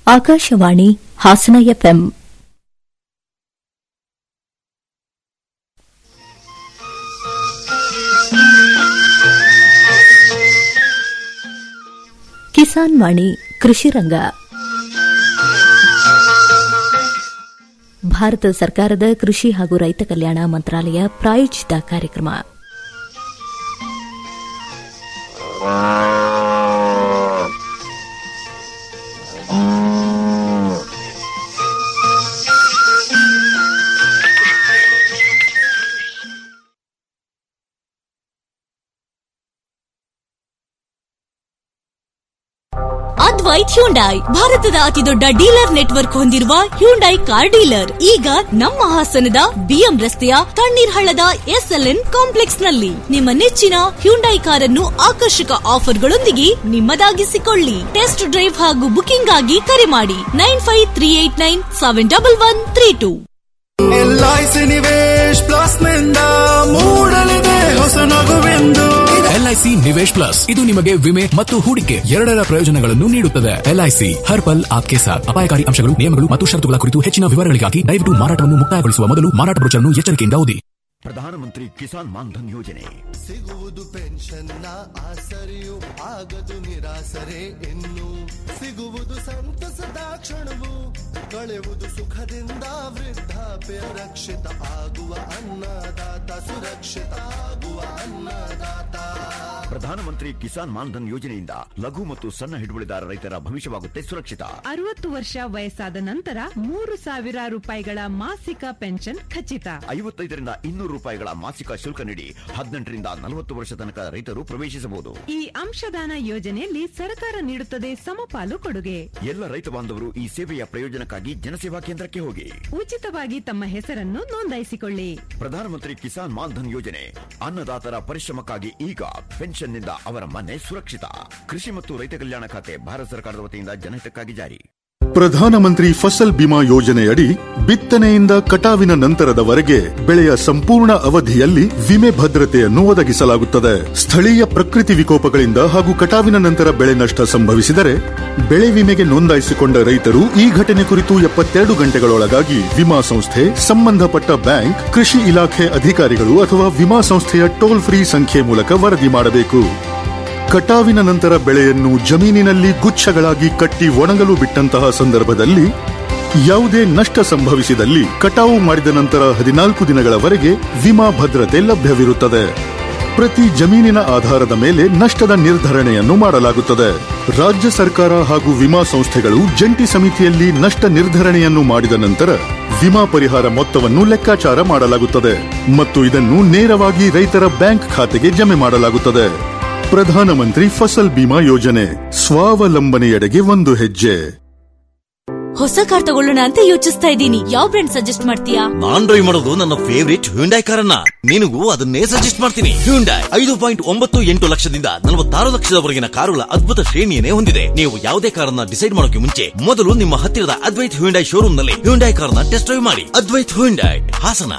Akashvani Hassan FM Kisan Vani ಕೃಷಿ ರಂಗ ಭಾರತ ಸರ್ಕಾರದ ಕೃಷಿ ಹಾಗೂ ರೈತ ಕಲ್ಯಾಣ ಮಂತ್ರಾಲಯ ಪ್ರಾಯೋಜಿತ ಕಾರ್ಯಕ್ರಮ ಅದ್ವೈತ್ ಹ್ಯುಂಡೈ ಭಾರತದ ಅತಿದೊಡ್ಡ ಡೀಲರ್ ನೆಟ್ವರ್ಕ್ ಹೊಂದಿರುವ ಹ್ಯುಂಡೈ ಕಾರ್ ಡೀಲರ್ ಈಗ ನಮ್ಮ ಹಾಸನದ ಬಿಎಂ ರಸ್ತೆಯ ತಣ್ಣೀರ್ ಹಳ್ಳದ ಎಸ್ಎಲ್ಎನ್ ಕಾಂಪ್ಲೆಕ್ಸ್ ನಲ್ಲಿ ನಿಮ್ಮ ನೆಚ್ಚಿನ ಹ್ಯುಂಡೈ ಕಾರನ್ನು ಆಕರ್ಷಕ ಆಫರ್ಗಳೊಂದಿಗೆ ನಿಮ್ಮದಾಗಿಸಿಕೊಳ್ಳಿ ಟೆಸ್ಟ್ ಡ್ರೈವ್ ಹಾಗೂ ಬುಕಿಂಗ್ ಆಗಿ ಕರೆ ಮಾಡಿ nine five three eight nine seven double one three two LIC Nivesh plus ನಿಂದ ಮೂಡಲಿದೆ ಹೊಸ ನಗುವೆಂದು ಎಲ್ಐಸಿ ನಿವೇಶ್ ಪ್ಲಸ್ ಇದು ನಿಮಗೆ ವಿಮೆ ಮತ್ತು ಹೂಡಿಕೆ ಎರಡರ ಪ್ರಯೋಜನಗಳನ್ನು ನೀಡುತ್ತದೆ ಎಲ್ಐಸಿ ಹರ್ ಪಲ್ ಆಪ್ಕೆ ಸಾಥ್ ಅಪಾಯಕಾರಿ ಅಂಶಗಳು ನಿಯಮಗಳು ಮತ್ತು ಷರತ್ತುಗಳ ಕುರಿತು ಹೆಚ್ಚಿನ ವಿವರಗಳಿಗಾಗಿ ದಯವಿಟ್ಟು ಮಾರಾಟವನ್ನು ಮುಕ್ತಾಯಗೊಳಿಸುವ ಮೊದಲು ಮಾರಾಟ ಬ್ರೋಚರ್ನ್ನು ಎಚ್ಚರಿಕೆಯಿಂದ ಓದಿ ಪ್ರಧಾನಮಂತ್ರಿ ಕಿಸಾನ್ ಮಾನ್ಧನ್ ಯೋಜನೆ ಸಿಗುವುದು ಪೆನ್ಷನ್ನ ಆಸರೆಯು ಆಗದು ನಿರಾಸರೆ ಇನ್ನು ಸಿಗುವುದು ಸಂತಸದ ಕ್ಷಣವು ಕಳೆವುದು ಸುಖದಿಂದ ವೃದ್ಧಾಪ್ಯ ರಕ್ಷಿತ ಆಗುವ ಅನ್ನದಾತ ಸುರಕ್ಷಿತ ಆಗುವ ಅನ್ನದಾತ ಪ್ರಧಾನಮಂತ್ರಿ ಕಿಸಾನ್ ಮಾನ್ಧನ್ ಯೋಜನೆಯಿಂದ ಲಘು ಮತ್ತು ಸಣ್ಣ ಹಿಡುವಳಿದಾರ ರೈತರ ಭವಿಷ್ಯವಾಗುತ್ತೆ ಸುರಕ್ಷಿತ ಅರವತ್ತು ವರ್ಷ ವಯಸ್ಸಾದ ನಂತರ ಮೂರು ಸಾವಿರ ರೂಪಾಯಿಗಳ ಮಾಸಿಕ ಪೆನ್ಷನ್ ಖಚಿತ ಐವತ್ತೈದರಿಂದ ಇನ್ನೂರು ರೂಪಾಯಿಗಳ ಮಾಸಿಕ ಶುಲ್ಕ ನೀಡಿ ಹದಿನೆಂಟರಿಂದ ನಲವತ್ತು ವರ್ಷ ತನಕ ರೈತರು ಪ್ರವೇಶಿಸಬಹುದು ಈ ಅಂಶದಾನ ಯೋಜನೆಯಲ್ಲಿ ಸರ್ಕಾರ ನೀಡುತ್ತದೆ ಸಮಪಾಲು ಕೊಡುಗೆ ಎಲ್ಲ ರೈತ ಬಾಂಧವರು ಈ ಸೇವೆಯ ಪ್ರಯೋಜನಕ್ಕಾಗಿ ಜನಸೇವಾ ಕೇಂದ್ರಕ್ಕೆ ಹೋಗಿ ಉಚಿತವಾಗಿ ತಮ್ಮ ಹೆಸರನ್ನು ನೋಂದಾಯಿಸಿಕೊಳ್ಳಿ ಪ್ರಧಾನಮಂತ್ರಿ ಕಿಸಾನ್ ಮಾನ್ಧನ್ ಯೋಜನೆ ಅನ್ನದಾತರ ಪರಿಶ್ರಮಕ್ಕಾಗಿ ಈಗ ಪೆನ್ಷನ್ನಿಂದ ಅವರ ಮನೆ ಸುರಕ್ಷಿತ ಕೃಷಿ ಮತ್ತು ರೈತ ಕಲ್ಯಾಣ ಖಾತೆ ಭಾರತ ಸರ್ಕಾರದ ವತಿಯಿಂದ ಜನಹಿತಕ್ಕಾಗಿ ಜಾರಿ ಪ್ರಧಾನಮಂತ್ರಿ ಫಸಲ್ ಬಿಮಾ ಯೋಜನೆಯಡಿ ಬಿತ್ತನೆಯಿಂದ ಕಟಾವಿನ ನಂತರದವರೆಗೆ ಬೆಳೆಯ ಸಂಪೂರ್ಣ ಅವಧಿಯಲ್ಲಿ ವಿಮೆ ಭದ್ರತೆಯನ್ನು ಒದಗಿಸಲಾಗುತ್ತದೆ ಸ್ಥಳೀಯ ಪ್ರಕೃತಿ ವಿಕೋಪಗಳಿಂದ ಹಾಗೂ ಕಟಾವಿನ ನಂತರ ಬೆಳೆ ನಷ್ಟ ಸಂಭವಿಸಿದರೆ ಬೆಳೆ ವಿಮೆಗೆ ನೋಂದಾಯಿಸಿಕೊಂಡ ರೈತರು ಈ ಘಟನೆ ಕುರಿತು ಎಪ್ಪತ್ತೆರಡು ಗಂಟೆಗಳೊಳಗಾಗಿ ವಿಮಾ ಸಂಸ್ಥೆ ಸಂಬಂಧಪಟ್ಟ ಬ್ಯಾಂಕ್ ಕೃಷಿ ಇಲಾಖೆ ಅಧಿಕಾರಿಗಳು ಅಥವಾ ವಿಮಾ ಸಂಸ್ಥೆಯ ಟೋಲ್ ಫ್ರೀ ಸಂಖ್ಯೆ ಮೂಲಕ ವರದಿ ಮಾಡಬೇಕು ಕಟಾವಿನ ನಂತರ ಬೆಳೆಯನ್ನು ಜಮೀನಿನಲ್ಲಿ ಗುಚ್ಛಗಳಾಗಿ ಕಟ್ಟಿ ಒಣಗಲು ಬಿಟ್ಟಂತಹ ಸಂದರ್ಭದಲ್ಲಿ ಯಾವುದೇ ನಷ್ಟ ಸಂಭವಿಸಿದಲ್ಲಿ ಕಟಾವು ಮಾಡಿದ ನಂತರ ಹದಿನಾಲ್ಕು ದಿನಗಳವರೆಗೆ ವಿಮಾ ಭದ್ರತೆ ಲಭ್ಯವಿರುತ್ತದೆ ಪ್ರತಿ ಜಮೀನಿನ ಆಧಾರದ ಮೇಲೆ ನಷ್ಟದ ನಿರ್ಧರಣೆಯನ್ನು ಮಾಡಲಾಗುತ್ತದೆ ರಾಜ್ಯ ಸರ್ಕಾರ ಹಾಗೂ ವಿಮಾ ಸಂಸ್ಥೆಗಳು ಜಂಟಿ ಸಮಿತಿಯಲ್ಲಿ ನಷ್ಟ ನಿರ್ಧರಣೆಯನ್ನು ಮಾಡಿದ ನಂತರ ವಿಮಾ ಪರಿಹಾರ ಮೊತ್ತವನ್ನು ಲೆಕ್ಕಾಚಾರ ಮಾಡಲಾಗುತ್ತದೆ ಮತ್ತು ಇದನ್ನು ನೇರವಾಗಿ ರೈತರ ಬ್ಯಾಂಕ್ ಖಾತೆಗೆ ಜಮೆ ಮಾಡಲಾಗುತ್ತದೆ ಪ್ರಧಾನಮಂತ್ರಿ ಫಸಲ್ ಬಿಮಾ ಯೋಜನೆ ಸ್ವಾವಲಂಬನೆಯೆಡೆಗೆ ಒಂದು ಹೆಜ್ಜೆ ಹೊಸ ಕಾರ್ ತಗೊಳ್ಳೋಣ ಅಂತ ಯೋಚಿಸ್ತಾ ಇದ್ದೀನಿ ಯಾವ ಬ್ರ್ಯಾಂಡ್ ಸಜೆಸ್ಟ್ ಮಾಡ್ತೀಯಾ ನಾನ್ ಡ್ರೈವ್ ಮಾಡೋದು ನನ್ನ ಫೇವರಿಟ್ ಹ್ಯುಂಡೈ ಕಾರನ್ನ ನಿನಗೂ ಅದನ್ನೇ ಸಜೆಸ್ಟ್ ಮಾಡ್ತೀನಿ ಹ್ಯುಂಡೈ ಐದು ಪಾಯಿಂಟ್ ಒಂಬತ್ತು ಎಂಟು ಲಕ್ಷದಿಂದ ನಲವತ್ತಾರು ಲಕ್ಷದವರೆಗಿನ ಕಾರುಗಳ ಅದ್ಭುತ ಶ್ರೇಣಿಯನ್ನೇ ಹೊಂದಿದೆ ನೀವು ಯಾವುದೇ ಕಾರನ್ನ ಡಿಸೈಡ್ ಮಾಡೋಕೆ ಮುಂಚೆ ಮೊದಲು ನಿಮ್ಮ ಹತ್ತಿರದ ಅದ್ವೈತ್ ಹ್ಯುಂಡೈ ಶೋರೂಮ್ ನಲ್ಲಿ ಹ್ಯುಂಡೈ ಕಾರ್ನ ಟೆಸ್ಟ್ ಡ್ರೈವ್ ಮಾಡಿ ಅದ್ವೈತ್ ಹ್ಯುಂಡೈ ಹಾಸನ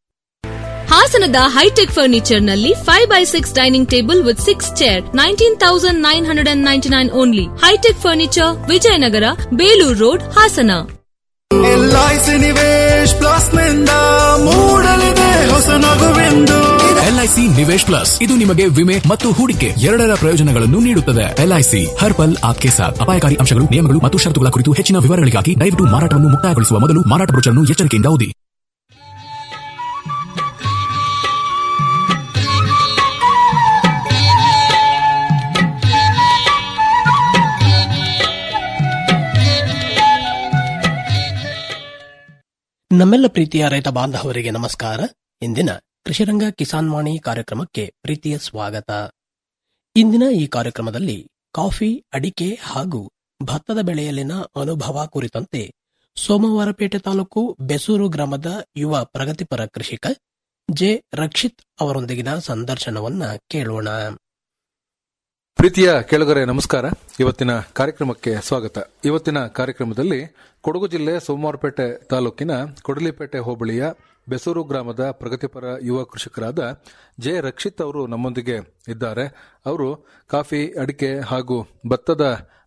ಹಾಸನದ ಹೈಟೆಕ್ ಫರ್ನಿಚರ್ ನಲ್ಲಿ five by six dining table with six chair nineteen thousand nine hundred and ninety nine only hi tech furniture Vijayanagar Belur road Hassan LIC Nivesh plus ನಿಂದ ಮೂಡಲಿದೆ ಹೊಸ ನಗುವೆಂದು ಎಲ್ಐಸಿ ನಿವೇಶ್ ಪ್ಲಸ್ ಇದು ನಿಮಗೆ ವಿಮೆ ಮತ್ತು ಹೂಡಿಕೆ ಎರಡರ ಪ್ರಯೋಜನಗಳನ್ನು ನೀಡುತ್ತದೆ ಎಲ್ಐಸಿ ಹರ್ ಪಲ್ ಆಪ್ಕೆ ಸಾಥ್ ಅಪಾಯಕಾರಿ ಅಂಶಗಳು ನಿಯಮಗಳು ಮತ್ತು ಷರತ್ತುಗಳ ಕುರಿತು ಹೆಚ್ಚಿನ ವಿವರಗಳಿಗಾಗಿ ದಯವಿಟ್ಟು ಮಾರಾಟವನ್ನು ಮುಕ್ತಾಯಗೊಳಿಸುವ ಮೊದಲು ಮಾರಾಟ ಬ್ರೋಚರ್ನ್ನು ಎಚ್ಚರಿಕೆಯಿಂದ ಓದಿ ನಮ್ಮೆಲ್ಲ ಪ್ರೀತಿಯ ರೈತ ಬಾಂಧವರಿಗೆ ನಮಸ್ಕಾರ ಇಂದಿನ ಕೃಷಿರಂಗ ಕಿಸಾನ್ ವಾಣಿ ಕಾರ್ಯಕ್ರಮಕ್ಕೆ ಪ್ರೀತಿಯ ಸ್ವಾಗತ ಇಂದಿನ ಈ ಕಾರ್ಯಕ್ರಮದಲ್ಲಿ ಕಾಫಿ ಅಡಿಕೆ ಹಾಗೂ ಭತ್ತದ ಬೆಳೆಯಲ್ಲಿನ ಅನುಭವ ಕುರಿತಂತೆ ಸೋಮವಾರಪೇಟೆ ತಾಲೂಕು ಬೆಸೂರು ಗ್ರಾಮದ ಯುವ ಪ್ರಗತಿಪರ ಕೃಷಿಕ ಜೆ ರಕ್ಷಿತ್ ಅವರೊಂದಿಗಿನ ಸಂದರ್ಶನವನ್ನ ಕೇಳೋಣ ಪ್ರೀತಿಯ ಕೆಳಗರೆ ನಮಸ್ಕಾರ ಇವತ್ತಿನ ಕಾರ್ಯಕ್ರಮಕ್ಕೆ ಸ್ವಾಗತ ಇವತ್ತಿನ ಕಾರ್ಯಕ್ರಮದಲ್ಲಿ ಕೊಡಗು ಜಿಲ್ಲೆ ಸೋಮವಾರಪೇಟೆ ತಾಲೂಕಿನ ಕೊಡಲಿಪೇಟೆ ಹೋಬಳಿಯ ಬೆಸೂರು ಗ್ರಾಮದ ಪ್ರಗತಿಪರ ಯುವ ಕೃಷಿಕರಾದ ಜೆ ರಕ್ಷಿತ್ ಅವರು ನಮ್ಮೊಂದಿಗೆ ಇದ್ದಾರೆ ಅವರು ಕಾಫಿ ಅಡಿಕೆ ಹಾಗೂ ಭತ್ತದ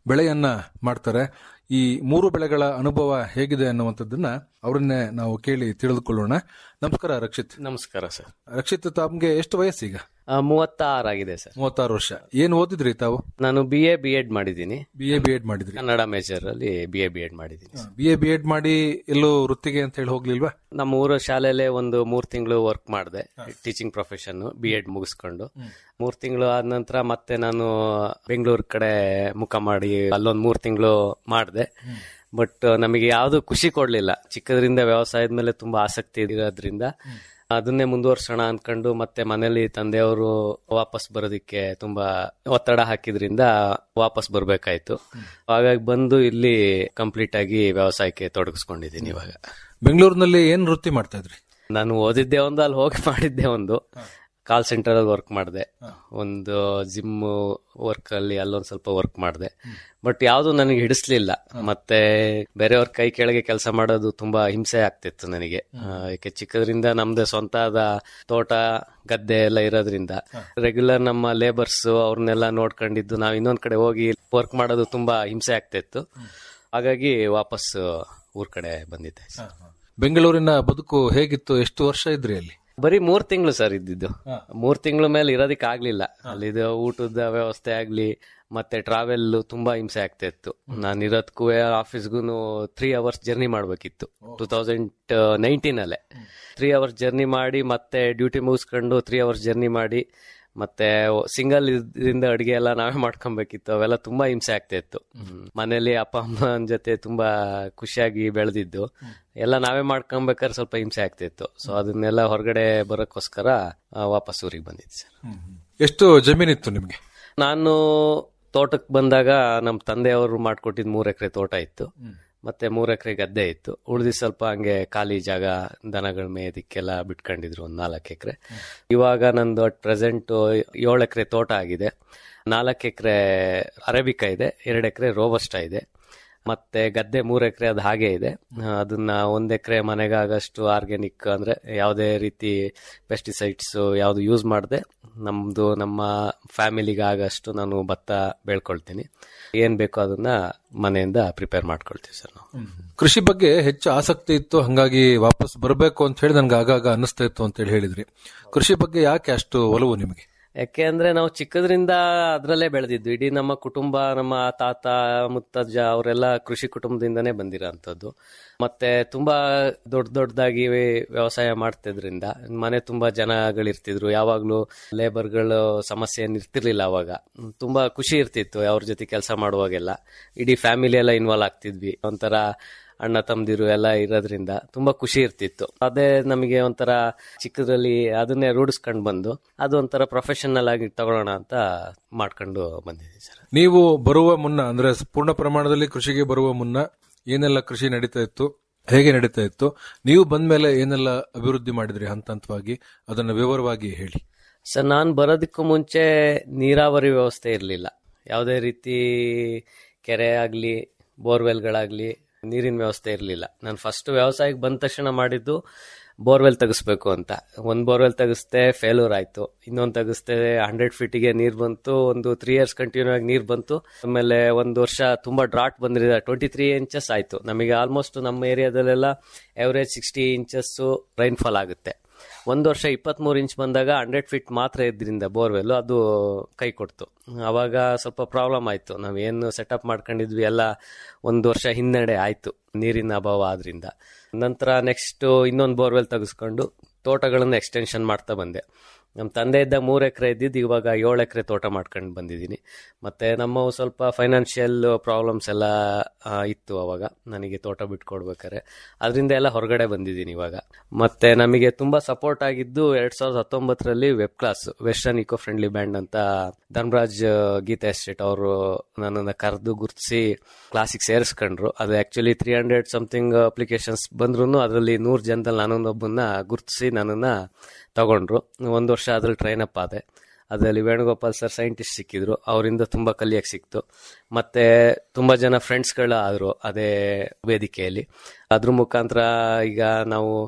ಬೆಳೆಯನ್ನ ಮಾಡ್ತಾರೆ ಈ ಮೂರು ಬೆಳೆಗಳ ಅನುಭವ ಹೇಗಿದೆ ಅನ್ನುವಂಥದ್ದನ್ನ ಅವರನ್ನೇ ನಾವು ಕೇಳಿ ತಿಳಿದುಕೊಳ್ಳೋಣ ನಮಸ್ಕಾರ ರಕ್ಷಿತ್ ನಮಸ್ಕಾರ ಸರ್ ರಕ್ಷಿತ್ ತಮ್ಗೆ ಎಷ್ಟು ವಯಸ್ಸೀಗ ಮೂವತ್ತಾರಾಗಿದೆ ಸರ್ ಮೂವತ್ತಾರು ವರ್ಷ ಏನ್ ಓದಿದ್ರಿ ತಾವು ನಾನು ಬಿ ಎ ಬಿ ಎಡ್ ಮಾಡಿದ್ದೀನಿ ಬಿ ಎ ಬಿ ಎಡ್ ಮಾಡಿದ್ರಿ ಕನ್ನಡ ಮೇಜರ್ ಅಲ್ಲಿ ಬಿ ಎ ಬಿ ಎಡ್ ಮಾಡಿದ್ದೀನಿ ಬಿ ಎ ಬಿ ಎಡ್ ಮಾಡಿ ಎಲ್ಲೋ ವೃತ್ತಿಗೆ ಅಂತ ಹೇಳಿ ಹೋಗ್ಲಿಲ್ವಾ ನಮ್ಮ ಊರ ಶಾಲೆಯಲ್ಲೇ ಒಂದು ಮೂರ್ ತಿಂಗಳು ವರ್ಕ್ ಮಾಡಿದೆ ಟೀಚಿಂಗ್ ಪ್ರೊಫೆಷನ್ ಬಿ ಎಡ್ ಮುಗಿಸ್ಕೊಂಡು ಮೂರ್ ತಿಂಗಳು ಆದ ನಂತರ ಮತ್ತೆ ನಾನು ಬೆಂಗಳೂರು ಕಡೆ ಮುಖ ಮಾಡಿ ಅಲ್ಲೊಂದ್ ಮೂರ್ ತಿಂಗಳು ಮಾಡಿದೆ ಬಟ್ ನಮಗೆ ಯಾವುದು ಖುಷಿ ಕೊಡ್ಲಿಲ್ಲ ಚಿಕ್ಕದ್ರಿಂದ ವ್ಯವಸಾಯದ ಮೇಲೆ ತುಂಬಾ ಆಸಕ್ತಿ ಇರೋದ್ರಿಂದ ಅದನ್ನೇ ಮುಂದುವರ್ಸೋಣ ಅನ್ಕೊಂಡು ಮತ್ತೆ ಮನೇಲಿ ತಂದೆಯವರು ವಾಪಸ್ ಬರೋದಿಕ್ಕೆ ತುಂಬಾ ಒತ್ತಡ ಹಾಕಿದ್ರಿಂದ ವಾಪಸ್ ಬರ್ಬೇಕಾಯ್ತು ಹಾಗಾಗಿ ಬಂದು ಇಲ್ಲಿ ಕಂಪ್ಲೀಟ್ ಆಗಿ ವ್ಯವಸಾಯಕ್ಕೆ ತೊಡಗಿಸ್ಕೊಂಡಿದ್ದೀನಿ ಇವಾಗ ಬೆಂಗಳೂರಿನಲ್ಲಿ ಏನ್ ವೃತ್ತಿ ಮಾಡ್ತಾ ಇದ್ರಿ ನಾನು ಓದಿದ್ದೆ ಒಂದು ಅಲ್ಲಿ ಹೋಗಿ ಮಾಡಿದ್ದೆ ಒಂದು ಕಾಲ್ ಸೆಂಟರ್ ಅಲ್ಲಿ ವರ್ಕ್ ಮಾಡಿದೆ ಒಂದು ಜಿಮ್ ವರ್ಕ್ ಅಲ್ಲಿ ಅಲ್ಲೊಂದ್ ಸ್ವಲ್ಪ ವರ್ಕ್ ಮಾಡಿದೆ ಬಟ್ ಯಾವುದು ನನಗೆ ಹಿಡಿಸ್ಲಿಲ್ಲ ಮತ್ತೆ ಬೇರೆಯವ್ರ ಕೈ ಕೆಳಗೆ ಕೆಲಸ ಮಾಡೋದು ತುಂಬಾ ಹಿಂಸೆ ಆಗ್ತಿತ್ತು ನನಗೆ ಆ, ಯಾಕೆ ಚಿಕ್ಕದ್ರಿಂದ ನಮ್ದೇ ಸ್ವಂತ ಆದ ತೋಟ ಗದ್ದೆ ಎಲ್ಲ ಇರೋದ್ರಿಂದ ರೆಗ್ಯುಲರ್ ನಮ್ಮ ಲೇಬರ್ಸ್ ಅವ್ರನ್ನೆಲ್ಲ ನೋಡ್ಕೊಂಡಿದ್ದು ನಾವ್ ಇನ್ನೊಂದ್ ಕಡೆ ಹೋಗಿ ವರ್ಕ್ ಮಾಡೋದು ತುಂಬಾ ಹಿಂಸೆ ಆಗ್ತಿತ್ತು ಹಾಗಾಗಿ ವಾಪಸ್ ಊರ್ ಕಡೆ ಬಂದಿದ್ದೆ ಬೆಂಗಳೂರಿನ ಬದುಕು ಹೇಗಿತ್ತು ಎಷ್ಟು ವರ್ಷ ಇದ್ರಿ ಅಲ್ಲಿ ಬರೀ ಮೂರ್ ತಿಂಗಳು ಸರ್ ಇದ್ದಿದ್ದು ಮೂರ್ ತಿಂಗಳ ಮೇಲೆ ಇರೋದಕ್ಕೆ ಆಗ್ಲಿಲ್ಲ ಅಲ್ಲಿದು ಊಟದ ವ್ಯವಸ್ಥೆ ಆಗ್ಲಿ ಮತ್ತೆ ಟ್ರಾವೆಲ್ ತುಂಬಾ ಹಿಂಸೆ ಆಗ್ತಾ ಇತ್ತು ನಾನು ಇರೋದಕ್ಕೂ ಆಫೀಸ್ಗೂ ತ್ರೀ ಅವರ್ಸ್ ಜರ್ನಿ ಮಾಡ್ಬೇಕಿತ್ತು ಟೂ ತೌಸಂಡ್ ನೈನ್ಟೀನ್ ಅಲ್ಲೇ ತ್ರೀ ಅವರ್ಸ್ ಜರ್ನಿ ಮಾಡಿ ಮತ್ತೆ ಡ್ಯೂಟಿ ಮುಗಿಸ್ಕೊಂಡು ತ್ರೀ ಅವರ್ಸ್ ಜರ್ನಿ ಮಾಡಿ ಮತ್ತೆ ಸಿಂಗಲ್ ಇದರಿಂದ ಅಡಿಗೆ ಎಲ್ಲ ನಾವೇ ಮಾಡ್ಕೊಬೇಕಿತ್ತು ಅವೆಲ್ಲ ತುಂಬಾ ಹಿಂಸೆ ಆಗ್ತಾ ಇತ್ತು ಮನೇಲಿ ಅಪ್ಪ ಅಮ್ಮನ ಜೊತೆ ತುಂಬಾ ಖುಷಿಯಾಗಿ ಬೆಳೆದಿದ್ದು ಎಲ್ಲ ನಾವೇ ಮಾಡ್ಕೊಬೇಕಾದ್ರೆ ಸ್ವಲ್ಪ ಹಿಂಸೆ ಆಗ್ತಿತ್ತು ಸೊ ಅದನ್ನೆಲ್ಲ ಹೊರಗಡೆ ಬರೋಕ್ಕೋಸ್ಕರ ಆ, ವಾಪಸ್ ಊರಿಗೆ ಬಂದಿದ್ದೆ ಸರ್ ಎಷ್ಟು ಜಮೀನಿತ್ತು ನಿಮ್ಗೆ ನಾನು ತೋಟಕ್ಕೆ ಬಂದಾಗ ನಮ್ಮ ತಂದೆಯವರು ಮಾಡ್ಕೊಟ್ಟಿದ್ ಮೂರ್ ಎಕರೆ ತೋಟ ಇತ್ತು ಮತ್ತೆ ಮೂರ್ ಎಕರೆ ಗದ್ದೆ ಇತ್ತು ಉಳಿದಿ ಸ್ವಲ್ಪ ಹಂಗೆ ಖಾಲಿ ಜಾಗ ದನಗಳ ಮೇಯದಿಕ್ಕೆಲ್ಲ ಬಿಟ್ಕೊಂಡಿದ್ರು ಒಂದ್ ನಾಲ್ಕು ಎಕರೆ ಇವಾಗ ನಂದು ಅಟ್ ಪ್ರೆಸೆಂಟ್ ಏಳು ಎಕರೆ ತೋಟ ಆಗಿದೆ ನಾಲ್ಕು ಎಕರೆ ಅರೇಬಿಕಾ ಇದೆ ಎರಡು ಎಕರೆ ರೋಬಸ್ಟಾ ಇದೆ ಮತ್ತೆ ಗದ್ದೆ ಮೂರ್ ಎಕರೆ ಅದು ಹಾಗೆ ಇದೆ ಆ, ಅದನ್ನ ಒಂದ್ ಎಕರೆ ಮನೆಗಾಗಷ್ಟು ಆರ್ಗ್ಯಾನಿಕ್ ಅಂದ್ರೆ ಯಾವುದೇ ರೀತಿ ಪೆಸ್ಟಿಸೈಡ್ಸ್ ಯಾವ್ದು ಯೂಸ್ ಮಾಡದೆ ನಮ್ದು ನಮ್ಮ ಫ್ಯಾಮಿಲಿಗೆ ಆಗಷ್ಟು ನಾನು ಭತ್ತ ಬೆಳ್ಕೊಳ್ತೀನಿ ಏನ್ ಬೇಕೋ ಅದನ್ನ ಮನೆಯಿಂದ ಪ್ರಿಪೇರ್ ಮಾಡ್ಕೊಳ್ತೀವಿ ಸರ್ ನಾವು ಕೃಷಿ ಬಗ್ಗೆ ಹೆಚ್ಚು ಆಸಕ್ತಿ ಇತ್ತು ಹಂಗಾಗಿ ವಾಪಸ್ ಬರಬೇಕು ಅಂತ ಹೇಳಿ ನನ್ಗೆ ಆಗಾಗ ಅನಿಸ್ತಾ ಇತ್ತು ಅಂತ ಹೇಳಿ ಹೇಳಿದ್ರಿ ಕೃಷಿ ಬಗ್ಗೆ ಯಾಕೆ ಅಷ್ಟು ಒಲವು ನಿಮಗೆ ಯಾಕೆ ಅಂದ್ರೆ ನಾವು ಚಿಕ್ಕದ್ರಿಂದ ಅದ್ರಲ್ಲೇ ಬೆಳೆದಿದ್ದು ಇಡೀ ನಮ್ಮ ಕುಟುಂಬ ನಮ್ಮ ತಾತ ಮುತ್ತಜ್ಜ ಅವರೆಲ್ಲ ಕೃಷಿ ಕುಟುಂಬದಿಂದನೇ ಬಂದಿರೋಂಥದ್ದು ಮತ್ತೆ ತುಂಬಾ ದೊಡ್ಡ ದೊಡ್ಡದಾಗಿ ವ್ಯವಸಾಯ ಮಾಡ್ತಿದ್ರಿಂದ ಮನೆ ತುಂಬಾ ಜನಗಳಿರ್ತಿದ್ರು ಯಾವಾಗ್ಲೂ ಲೇಬರ್ಗಳು ಸಮಸ್ಯೆ ಏನ್ ಇರ್ತಿರ್ಲಿಲ್ಲ ಅವಾಗ ಹ್ಮ್, ತುಂಬಾ ಖುಷಿ ಇರ್ತಿತ್ತು ಅವ್ರ ಜೊತೆ ಕೆಲಸ ಮಾಡುವಾಗೆಲ್ಲ ಇಡೀ ಫ್ಯಾಮಿಲಿ ಎಲ್ಲ ಇನ್ವಾಲ್ವ್ ಆಗ್ತಿದ್ವಿ ಒಂಥರ ಅಣ್ಣ ತಮ್ಮದಿರು ಎಲ್ಲ ಇರೋದ್ರಿಂದ ತುಂಬಾ ಖುಷಿ ಇರ್ತಿತ್ತು ಅದೇ ನಮಗೆ ಒಂಥರ ಚಿಕ್ಕದ್ರಲ್ಲಿ ಅದನ್ನೇ ರೂಢಿಸ್ಕೊಂಡು ಬಂದು ಅದು ಒಂಥರ ಪ್ರೊಫೆಷನಲ್ ಆಗಿ ತಗೊಳ್ಳೋಣ ಅಂತ ಮಾಡ್ಕೊಂಡು ಬಂದಿದ್ದೀವಿ ಸರ್ ನೀವು ಬರುವ ಮುನ್ನ ಅಂದ್ರೆ ಪೂರ್ಣ ಪ್ರಮಾಣದಲ್ಲಿ ಕೃಷಿಗೆ ಬರುವ ಮುನ್ನ ಏನೆಲ್ಲ ಕೃಷಿ ನಡೀತಾ ಇತ್ತು ಹೇಗೆ ನಡೀತಾ ಇತ್ತು ನೀವು ಬಂದ್ಮೇಲೆ ಏನೆಲ್ಲ ಅಭಿವೃದ್ಧಿ ಮಾಡಿದ್ರಿ ಹಂತ ಹಂತವಾಗಿ ಅದನ್ನ ವಿವರವಾಗಿ ಹೇಳಿ ಸರ್ ನಾನು ಬರೋದಕ್ಕೂ ಮುಂಚೆ ನೀರಾವರಿ ವ್ಯವಸ್ಥೆ ಇರಲಿಲ್ಲ ಯಾವುದೇ ರೀತಿ ಕೆರೆ ಆಗಲಿ ಬೋರ್ವೆಲ್ಗಳಾಗಲಿ ನೀರಿನ ವ್ಯವಸ್ಥೆ ಇರಲಿಲ್ಲ ನಾನು ಫಸ್ಟ್ ವ್ಯವಸಾಯಕ್ಕೆ ಬಂದ ತಕ್ಷಣ ಮಾಡಿದ್ದು ಬೋರ್ವೆಲ್ ತೆಗಿಸ್ಬೇಕು ಅಂತ ಒಂದು ಬೋರ್ವೆಲ್ ತೆಗಿಸ್ದೆ ಫೇಲ್ಯೂರ್ ಆಯ್ತು ಇನ್ನೊಂದು ತೆಗಿಸ್ದೆ ಹಂಡ್ರೆಡ್ ಫೀಟಿಗೆ ನೀರು ಬಂತು ಒಂದು ತ್ರೀ ಇಯರ್ಸ್ ಕಂಟಿನ್ಯೂ ಆಗಿ ನೀರು ಬಂತು ಆಮೇಲೆ ಒಂದು ವರ್ಷ ತುಂಬಾ ಡ್ರಾಟ್ ಬಂದಿದೆ ಟ್ವೆಂಟಿ ತ್ರೀ ಇಂಚಸ್ ಆಯ್ತು ನಮಗೆ ಆಲ್ಮೋಸ್ಟ್ ನಮ್ಮ ಏರಿಯಾದಲ್ಲೆಲ್ಲ ಎವರೇಜ್ ಸಿಕ್ಸ್ಟಿ ಇಂಚಸ್ ರೈನ್ಫಾಲ್ ಆಗುತ್ತೆ ಒಂದು ವರ್ಷ ಇಪ್ಪತ್ಮೂರು ಇಂಚ್ ಬಂದಾಗ ಹಂಡ್ರೆಡ್ ಫೀಟ್ ಮಾತ್ರ ಇದ್ರಿಂದ ಬೋರ್ವೆಲ್ ಅದು ಕೈ ಕೊಡ್ತು ಅವಾಗ ಸ್ವಲ್ಪ ಪ್ರಾಬ್ಲಮ್ ಆಯ್ತು ನಾವೇನು ಸೆಟಪ್ ಮಾಡ್ಕೊಂಡಿದ್ವಿ ಎಲ್ಲ ಒಂದು ವರ್ಷ ಹಿನ್ನಡೆ ಆಯ್ತು ನೀರಿನ ಅಭಾವ ಆದ್ರಿಂದ ನಂತರ ನೆಕ್ಸ್ಟ್ ಇನ್ನೊಂದು ಬೋರ್ವೆಲ್ ತೆಗೆಸ್ಕೊಂಡು ತೋಟಗಳನ್ನು ಎಕ್ಸ್ಟೆನ್ಷನ್ ಮಾಡ್ತಾ ಬಂದೆ ನಮ್ಮ ತಂದೆ ಇದ್ದ ಮೂರು ಎಕರೆ ಇದ್ದಿದ್ದು ಇವಾಗ ಏಳು ಎಕರೆ ತೋಟ ಮಾಡ್ಕೊಂಡು ಬಂದಿದ್ದೀನಿ ಮತ್ತೆ ನಮ್ಮ ಸ್ವಲ್ಪ ಫೈನಾನ್ಷಿಯಲ್ ಪ್ರಾಬ್ಲಮ್ಸ್ ಎಲ್ಲ ಆ, ಇತ್ತು ಅವಾಗ ನನಗೆ ತೋಟ ಬಿಟ್ಕೊಡ್ಬೇಕಾರೆ ಅದರಿಂದ ಎಲ್ಲ ಹೊರಗಡೆ ಬಂದಿದ್ದೀನಿ ಇವಾಗ ಮತ್ತೆ ನಮಗೆ ತುಂಬಾ ಸಪೋರ್ಟ್ ಆಗಿದ್ದು ಎರಡ್ ಸಾವಿರದ ಹತ್ತೊಂಬತ್ತರಲ್ಲಿ web class western eco friendly band ಅಂತ ಧನ್ರಾಜ್ ಗೀತಾ ಎಸ್ಟೇಟ್ ಅವರು ನನ್ನನ್ನು ಕರೆದು ಗುರುತಿಸಿ ಕ್ಲಾಸಿಗೆ ಸೇರಿಸ್ಕೊಂಡ್ರು ಅದು actually three hundred something applications ಬಂದ್ರು ಅದರಲ್ಲಿ ನೂರು ಜನದಲ್ಲಿ ನಾನೊಂದೊಬ್ಬನ್ನ ಗುರುತಿಸಿ ನನ್ನನ್ನ ತಗೊಂಡ್ರು ಒಂದು ವರ್ಷ ಅದ್ರಲ್ಲಿ ಟ್ರೈನ್ ಅಪ್ ಆದೆ ಅದರಲ್ಲಿ ವೇಣುಗೋಪಾಲ್ ಸರ್ ಸೈಂಟಿಸ್ಟ್ ಸಿಕ್ಕಿದ್ರು ಅವರಿಂದ ತುಂಬಾ ಕಲಿಯಕ್ಕೆ ಸಿಕ್ತು ಮತ್ತೆ ತುಂಬಾ ಜನ ಫ್ರೆಂಡ್ಸ್ಗಳು ಆದ್ರು ಅದೇ ವೇದಿಕೆಯಲ್ಲಿ ಅದ್ರ ಮುಖಾಂತರ ಈಗ ನಾವು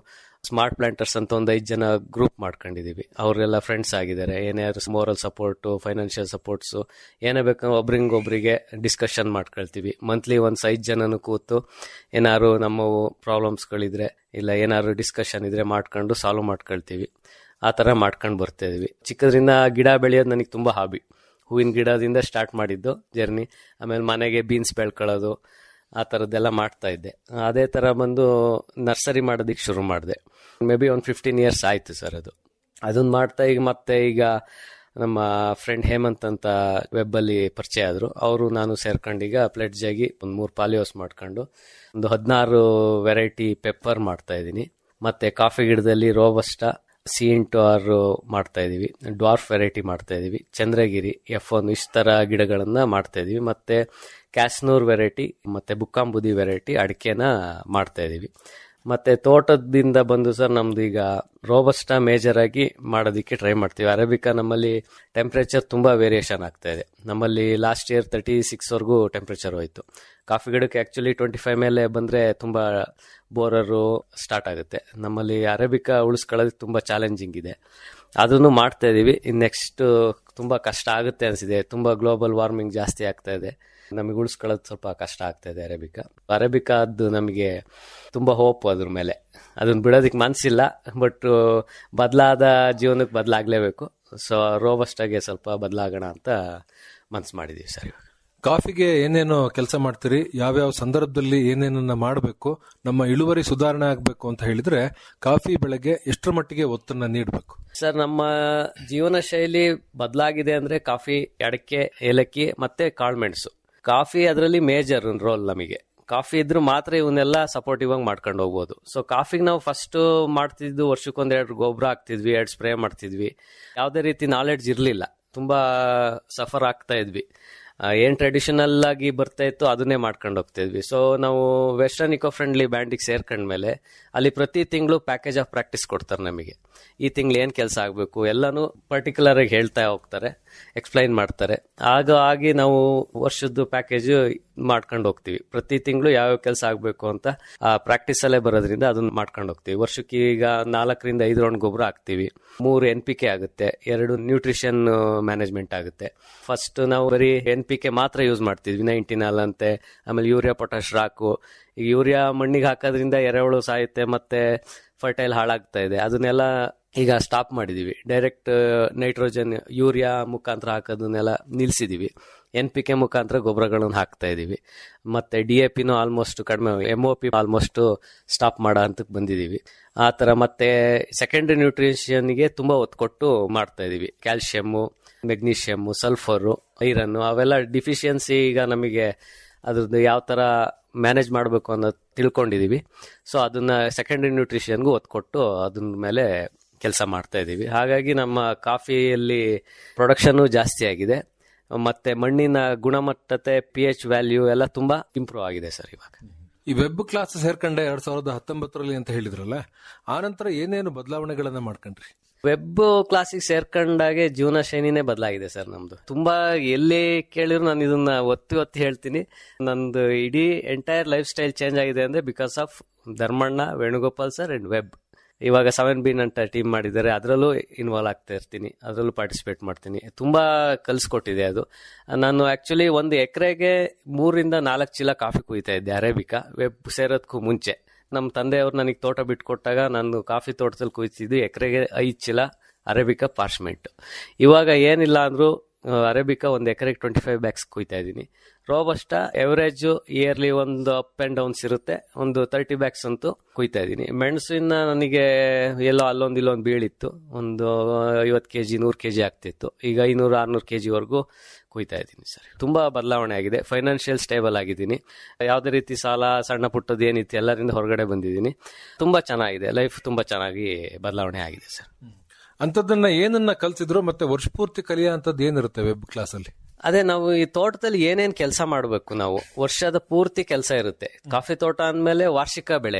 ಸ್ಮಾರ್ಟ್ ಪ್ಲಾಂಟರ್ಸ್ ಅಂತ ಒಂದು ಐದು ಜನ ಗ್ರೂಪ್ ಮಾಡ್ಕೊಂಡಿದೀವಿ ಅವರೆಲ್ಲ ಫ್ರೆಂಡ್ಸ್ ಆಗಿದ್ದಾರೆ ಏನಾದ್ರು ಮೋರಲ್ ಸಪೋರ್ಟ್ ಫೈನಾನ್ಷಿಯಲ್ ಸಪೋರ್ಟ್ಸ್ ಏನೇ ಬೇಕು ಒಬ್ರಿಂಗೊಬ್ರಿಗೆ ಡಿಸ್ಕಷನ್ ಮಾಡ್ಕೊಳ್ತೀವಿ ಮಂತ್ಲಿ ಒಂದ್ ಐದು ಜನನು ಕೂತು ಏನಾದ್ರು ನಮ್ಮ ಪ್ರಾಬ್ಲಮ್ಸ್ಗಳಿದ್ರೆ ಇಲ್ಲ ಏನಾದ್ರು ಡಿಸ್ಕಷನ್ ಇದ್ರೆ ಮಾಡ್ಕೊಂಡು ಸಾಲ್ವ್ ಮಾಡ್ಕೊಳ್ತೀವಿ ಆ ಥರ ಮಾಡ್ಕೊಂಡು ಬರ್ತಾ ಇದೀವಿ ಚಿಕ್ಕದ್ರಿಂದ ಗಿಡ ಬೆಳೆಯೋದು ನನಗೆ ತುಂಬ ಹಾಬಿ ಹೂವಿನ ಗಿಡದಿಂದ ಸ್ಟಾರ್ಟ್ ಮಾಡಿದ್ದು ಜರ್ನಿ ಆಮೇಲೆ ಮನೆಗೆ ಬೀನ್ಸ್ ಬೆಳ್ಕೊಳ್ಳೋದು ಆ ಥರದ್ದೆಲ್ಲ ಮಾಡ್ತಾ ಇದ್ದೆ ಅದೇ ಥರ ಬಂದು ನರ್ಸರಿ ಮಾಡೋದಕ್ಕೆ ಶುರು ಮಾಡಿದೆ ಮೇ ಬಿ ಒಂದು ಫಿಫ್ಟೀನ್ ಇಯರ್ಸ್ ಆಯಿತು ಸರ್ ಅದು ಅದನ್ನ ಮಾಡ್ತಾ ಈಗ ಮತ್ತೆ ಈಗ ನಮ್ಮ ಫ್ರೆಂಡ್ ಹೇಮಂತ್ ಅಂತ ವೆಬ್ಬಲ್ಲಿ ಪರಿಚಯ ಆದರು ಅವರು ನಾನು ಸೇರ್ಕೊಂಡು ಈಗ ಪ್ಲೆಡ್ಜ್ ಆಗಿ ಒಂದು ಮೂರು ಪಾಲಿಯೋಸ್ ಮಾಡ್ಕೊಂಡು ಒಂದು ಹದಿನಾರು ವೆರೈಟಿ ಪೆಪ್ಪರ್ ಮಾಡ್ತಾ ಇದ್ದೀನಿ ಮತ್ತೆ ಕಾಫಿ ಗಿಡದಲ್ಲಿ ರೋಬಸ್ಟಾ ಸಿ ಇಂಟು ಆರು ಮಾಡ್ತಾ ಇದೀವಿ ಡ್ವಾರ್ಫ್ ವೆರೈಟಿ ಮಾಡ್ತಾ ಇದೀವಿ ಚಂದ್ರಗಿರಿ ಎಫ್ ಒನ್ ಇಷ್ಟು ಥರ ಗಿಡಗಳನ್ನ ಮಾಡ್ತಾ ಇದೀವಿ ಮತ್ತೆ ಕ್ಯಾಸ್ನೂರ್ ವೆರೈಟಿ ಮತ್ತೆ ಬುಕ್ಕಾಂಬುದಿ ವೆರೈಟಿ ಅಡಿಕೆನ ಮಾಡ್ತಾ ಇದೀವಿ ಮತ್ತೆ ತೋಟದಿಂದ ಬಂದು ಸರ್ ನಮ್ದು ಈಗ ರೋಬಸ್ಟಾ ಮೇಜರ್ ಆಗಿ ಮಾಡೋದಕ್ಕೆ ಟ್ರೈ ಮಾಡ್ತೀವಿ ಅರೇಬಿಕಾ ನಮ್ಮಲ್ಲಿ ಟೆಂಪ್ರೇಚರ್ ತುಂಬಾ ವೇರಿಯೇಷನ್ ಆಗ್ತಾ ಇದೆ ನಮ್ಮಲ್ಲಿ ಲಾಸ್ಟ್ ಇಯರ್ ತರ್ಟಿ ಸಿಕ್ಸ್ ವರೆಗೂ ಟೆಂಪ್ರೇಚರ್ ಹೋಯ್ತು ಕಾಫಿ ಗಿಡಕ್ಕೆ ಆಕ್ಚುಲಿ ಟ್ವೆಂಟಿ ಫೈವ್ ಮೇಲೆ ಬಂದ್ರೆ ತುಂಬಾ ಬೋರರು ಸ್ಟಾರ್ಟ್ ಆಗುತ್ತೆ ನಮ್ಮಲ್ಲಿ ಅರೇಬಿಕಾ ಉಳಿಸ್ಕೊಳ್ಳೋದು ತುಂಬಾ ಚಾಲೆಂಜಿಂಗ್ ಇದೆ ಅದನ್ನು ಮಾಡ್ತಾ ಇದೀವಿ ಇನ್ ನೆಕ್ಸ್ಟ್ ತುಂಬಾ ಕಷ್ಟ ಆಗುತ್ತೆ ಅನ್ಸಿದೆ ತುಂಬಾ ಗ್ಲೋಬಲ್ ವಾರ್ಮಿಂಗ್ ಜಾಸ್ತಿ ಆಗ್ತಾ ಇದೆ ನಮಗೆ ಉಳಿಸ್ಕೊಳ್ಳೋದು ಸ್ವಲ್ಪ ಕಷ್ಟ ಆಗ್ತಾ ಇದೆ ಅರೇಬಿಕಾ ಅರೇಬಿಕಾ ಅದು ನಮಗೆ ತುಂಬಾ ಹೋಪ್ ಅದ್ರ ಮೇಲೆ ಅದನ್ನ ಬಿಡೋದಕ್ಕೆ ಮನ್ಸಿಲ್ಲ ಬಟ್ ಬದಲಾದ ಜೀವನಕ್ಕೆ ಬದಲಾಗ್ಲೇಬೇಕು ಸೊ ರೋಬಸ್ಟಾಗೆ ಸ್ವಲ್ಪ ಬದಲಾಗೋಣ ಅಂತ ಮನ್ಸು ಮಾಡಿದೀವಿ ಸರ್ ಇವಾಗ ಕಾಫಿಗೆ ಏನೇನು ಕೆಲಸ ಮಾಡ್ತೀರಿ ಯಾವ್ಯಾವ ಸಂದರ್ಭದಲ್ಲಿ ಏನೇನನ್ನ ಮಾಡಬೇಕು ನಮ್ಮ ಇಳುವರಿ ಸುಧಾರಣೆ ಆಗಬೇಕು ಅಂತ ಹೇಳಿದ್ರೆ ಕಾಫಿ ಬೆಳೆಗೆ ಎಷ್ಟರ ಮಟ್ಟಿಗೆ ಒತ್ತನ್ನ ನೀಡಬೇಕು ಸರ್ ನಮ್ಮ ಜೀವನ ಶೈಲಿ ಬದಲಾಗಿದೆ ಅಂದ್ರೆ ಕಾಫಿ ಅಡಕೆ ಏಲಕ್ಕಿ ಮತ್ತೆ ಕಾಳ್ಮೆಣಸು ಕಾಫಿ ಅದರಲ್ಲಿ ಮೇಜರ್ ರೋಲ್ ನಮಗೆ ಕಾಫಿ ಇದ್ರು ಮಾತ್ರ ಇವನ್ನೆಲ್ಲ ಸಪೋರ್ಟಿವ್ ಆಗಿ ಮಾಡ್ಕೊಂಡು ಹೋಗ್ಬೋದು ಸೊ ಕಾಫಿಗೆ ನಾವು ಫಸ್ಟ್ ಮಾಡ್ತಿದ್ದು ವರ್ಷಕ್ಕೊಂದ್ ಎರಡು ಗೊಬ್ಬರ ಹಾಕ್ತಿದ್ವಿ ಎರಡು ಸ್ಪ್ರೇ ಮಾಡ್ತಿದ್ವಿ ಯಾವುದೇ ರೀತಿ ನಾಲೆಡ್ಜ್ ಇರಲಿಲ್ಲ ತುಂಬಾ ಸಫರ್ ಆಗ್ತಾ ಇದ್ವಿ ಆ, ಏನ್ ಟ್ರೆಡಿಷನಲ್ ಆಗಿ ಬರ್ತಾ ಇತ್ತು ಅದನ್ನೇ ಮಾಡ್ಕೊಂಡು ಹೋಗ್ತಾ ಇದ್ವಿ ಸೊ ನಾವು ವೆಸ್ಟರ್ನ್ ಇಕೋ ಫ್ರೆಂಡ್ಲಿ ಬ್ಯಾಂಡಿಗೆ ಸೇರ್ಕೊಂಡ್ಮೇಲೆ ಅಲ್ಲಿ ಪ್ರತಿ ತಿಂಗಳು ಪ್ಯಾಕೇಜ್ ಆಫ್ ಪ್ರಾಕ್ಟೀಸ್ ಕೊಡ್ತಾರೆ ನಮಗೆ ಈ ತಿಂಗಳು ಏನ್ ಕೆಲಸ ಆಗಬೇಕು ಎಲ್ಲಾನು ಪರ್ಟಿಕ್ಯುಲರ್ ಆಗಿ ಹೇಳ್ತಾ ಹೋಗ್ತಾರೆ ಎಕ್ಸ್ಪ್ಲೈನ್ ಮಾಡ್ತಾರೆ ಆಗ ಆಗಿ ನಾವು ವರ್ಷದ್ದು ಪ್ಯಾಕೇಜ್ ಮಾಡ್ಕೊಂಡು ಹೋಗ್ತೀವಿ ಪ್ರತಿ ತಿಂಗಳು ಯಾವ್ಯಾವ ಕೆಲಸ ಆಗಬೇಕು ಅಂತ ಆ ಪ್ರಾಕ್ಟೀಸ್ ಅಲ್ಲೇ ಬರೋದ್ರಿಂದ ಅದನ್ನ ಮಾಡ್ಕೊಂಡು ಹೋಗ್ತೀವಿ ವರ್ಷಕ್ಕೆ ಈಗ ನಾಲ್ಕರಿಂದ ಐದು ರೌಂಡ್ ಗೊಬ್ಬರ ಹಾಕ್ತಿವಿ ಮೂರು ಎನ್ ಪಿ ಕೆ ಆಗುತ್ತೆ ಎರಡು ನ್ಯೂಟ್ರಿಷನ್ ಮ್ಯಾನೇಜ್ಮೆಂಟ್ ಆಗುತ್ತೆ ಫಸ್ಟ್ ನಾವು ಬರೀ ಎನ್ ಪಿ ಕೆ ಮಾತ್ರ ಯೂಸ್ ಮಾಡ್ತಿದ್ವಿ ನೈಂಟಿನಾಲ್ ಅಂತೆ ಆಮೇಲೆ ಯೂರಿಯಾ ಪೊಟಾಶ್ ರಾಕು ಈ ಯೂರಿಯಾ ಮಣ್ಣಿಗೆ ಹಾಕೋದ್ರಿಂದ ಎರೆಹುಳು ಸಾಯುತ್ತೆ ಮತ್ತೆ ಫರ್ಟೈಲ್ ಹಾಳಾಗ್ತಾ ಇದೆ ಅದನ್ನೆಲ್ಲ ಈಗ ಸ್ಟಾಪ್ ಮಾಡಿದೀವಿ ಡೈರೆಕ್ಟ್ ನೈಟ್ರೋಜನ್ ಯೂರಿಯಾ ಮುಖಾಂತರ ಹಾಕೋದನ್ನೆಲ್ಲ ನಿಲ್ಸಿದೀವಿ ಎನ್ ಪಿ ಕೆ ಮುಖಾಂತರ ಗೊಬ್ಬರಗಳನ್ನು ಹಾಕ್ತಾ ಇದೀವಿ ಮತ್ತೆ ಡಿ ಎ ಪಿನೂ ಆಲ್ಮೋಸ್ಟ್ ಕಡಿಮೆ M O P almost stop ಮಾಡೋ ಹಂತಕ್ಕೆ ಬಂದಿದೀವಿ ಆ ಥರ ಮತ್ತೆ ಸೆಕೆಂಡರಿ ನ್ಯೂಟ್ರಿಷನ್ಗೆ ತುಂಬಾ ಒತ್ತು ಕೊಟ್ಟು ಮಾಡ್ತಾ ಇದೀವಿ ಕ್ಯಾಲ್ಶಿಯಮ್ಮು ಮೆಗ್ನೀಷಿಯಮ್ಮು ಸಲ್ಫರು ಐರನ್ನು ಅವೆಲ್ಲ ಡಿಫಿಷಿಯನ್ಸಿ ಈಗ ನಮಗೆ ಅದ್ರದ್ದು ಯಾವ ಥರ ಮ್ಯಾನೇಜ್ ಮಾಡಬೇಕು ಅನ್ನೋದು ತಿಳ್ಕೊಂಡಿದೀವಿ ಸೊ ಅದನ್ನ ಸೆಕೆಂಡರಿ ನ್ಯೂಟ್ರಿಷನ್ಗೂ ಒತ್ತು ಕೊಟ್ಟು ಅದ್ರ ಮೇಲೆ ಕೆಲಸ ಮಾಡ್ತಾ ಇದ್ದೀವಿ ಹಾಗಾಗಿ ನಮ್ಮ ಕಾಫಿಯಲ್ಲಿ ಪ್ರೊಡಕ್ಷನ್ ಜಾಸ್ತಿ ಆಗಿದೆ ಮತ್ತೆ ಮಣ್ಣಿನ ಗುಣಮಟ್ಟತೆ ಪಿ ಎಚ್ ವ್ಯಾಲ್ಯೂ ಎಲ್ಲ ತುಂಬಾ ಇಂಪ್ರೂವ್ ಆಗಿದೆ ಸರ್ ಇವಾಗ ಈ ವೆಬ್ ಕ್ಲಾಸ್ ಸೇರ್ಕೊಂಡೆ ಎರಡ್ ಸಾವಿರದ ಹತ್ತೊಂಬತ್ತರಲ್ಲಿ ಅಂತ ಹೇಳಿದ್ರಲ್ಲ ಆನಂತರ ಏನೇನು ಬದಲಾವಣೆಗಳನ್ನ ಮಾಡ್ಕೊಂಡ್ರಿ ವೆಬ್ ಕ್ಲಾಸಿಗೆ ಸೇರ್ಕೊಂಡಾಗೆ ಜೀವನ ಶೈಲಿನೇ ಬದಲಾಗಿದೆ ಸರ್ ನಮ್ದು ತುಂಬಾ ಎಲ್ಲಿ ಕೇಳಿದ್ರು ನಾನು ಇದನ್ನ ಒತ್ತಿ ಒತ್ತಿ ಹೇಳ್ತೀನಿ ನಂದು ಇಡೀ ಎಂಟೈರ್ ಲೈಫ್ ಸ್ಟೈಲ್ ಚೇಂಜ್ ಆಗಿದೆ ಅಂದ್ರೆ because of Dharmanna Venugopal sir and web ಇವಾಗ ಸೆವೆನ್ ಬಿನ್ ಅಂತ ಟೀಮ್ ಮಾಡಿದ್ದಾರೆ ಅದರಲ್ಲೂ ಇನ್ವಾಲ್ವ್ ಆಗ್ತಾ ಇರ್ತೀನಿ ಅದರಲ್ಲೂ ಪಾರ್ಟಿಸಿಪೇಟ್ ಮಾಡ್ತೀನಿ ತುಂಬಾ ಕಲಿಸ್ಕೊಟ್ಟಿದೆ ಅದು ನಾನು ಆಕ್ಚುಲಿ ಒಂದು ಎಕರೆಗೆ ಮೂರಿಂದ ನಾಲ್ಕು ಚೀಲ ಕಾಫಿ ಕುಯ್ತಾ ಇದ್ದೆ ಅರೇಬಿಕಾ ವೆಬ್ ಸೇರೋದಕ್ಕೂ ಮುಂಚೆ ನಮ್ಮ ತಂದೆಯವರು ನನಗೆ ತೋಟ ಬಿಟ್ಕೊಟ್ಟಾಗ ನಾನು ಕಾಫಿ ತೋಟದಲ್ಲಿ ಕುಯ್ತಿದ್ದು ಎಕರೆಗೆ ಐದು ಚೀಲ ಅರೇಬಿಕಾ ಪಾರ್ಚ್ಮೆಂಟ್ ಇವಾಗ ಏನಿಲ್ಲ ಅಂದ್ರೂ ಅರೇಬಿಕಾ ಒಂದು ಎಕರೆಗೆ ಟ್ವೆಂಟಿ ಫೈವ್ ಬ್ಯಾಗ್ಸ್ ಕುಯ್ತಾ ಇದ್ದೀನಿ ರೋಬಸ್ಟಾ ಎವರೇಜ್ ಇಯರ್ಲಿ ಒಂದು ಅಪ್ ಅಂಡ್ ಡೌನ್ಸ್ ಇರುತ್ತೆ ಒಂದು ತರ್ಟಿ ಬ್ಯಾಗ್ಸ್ ಅಂತೂ ಕುಯ್ತಾ ಇದ್ದೀನಿ ಮೆಣಸಿನ ನನಗೆ ಎಲ್ಲೋ ಅಲ್ಲೊಂದು ಇಲ್ಲೊಂದು ಬೀಳಿತ್ತು ಒಂದು ಐವತ್ತು ಕೆ ಜಿ ನೂರು ಕೆ ಜಿ ಆಗ್ತಿತ್ತು ಈಗ ಐನೂರು ಆರ್ನೂರು ಕೆ ಜಿವರೆಗೂ ಕುಯ್ತಾ ಇದ್ದೀನಿ ಸರ್ ತುಂಬಾ ಬದಲಾವಣೆ ಆಗಿದೆ ಫೈನಾನ್ಷಿಯಲ್ ಸ್ಟೇಬಲ್ ಆಗಿದ್ದೀನಿ ಯಾವುದೇ ರೀತಿ ಸಾಲ ಸಣ್ಣ ಪುಟ್ಟದ್ದು ಏನಿತ್ತು ಎಲ್ಲರಿಂದ ಹೊರಗಡೆ ಬಂದಿದ್ದೀನಿ ತುಂಬಾ ಚೆನ್ನಾಗಿದೆ ಲೈಫ್ ತುಂಬಾ ಚೆನ್ನಾಗಿ ಬದಲಾವಣೆ ಆಗಿದೆ ಸರ್ ಅಂತದನ್ನ ಏನನ್ನ ಕಲ್ಸಿದ್ರು ಮತ್ತೆ ವರ್ಷ ಪೂರ್ತಿ ಕಲಿಯೋ ಅಂತದ್ದು ಏನಿರುತ್ತೆ ವೆಬ್ ಕ್ಲಾಸ್ ಅಲ್ಲಿ ಅದೇ ನಾವು ಈ ತೋಟದಲ್ಲಿ ಏನೇನ್ ಕೆಲಸ ಮಾಡಬೇಕು ನಾವು ವರ್ಷದ ಪೂರ್ತಿ ಕೆಲಸ ಇರುತ್ತೆ ಕಾಫಿ ತೋಟ ಅಂದ್ಮೇಲೆ ವಾರ್ಷಿಕ ಬೆಳೆ ಅದು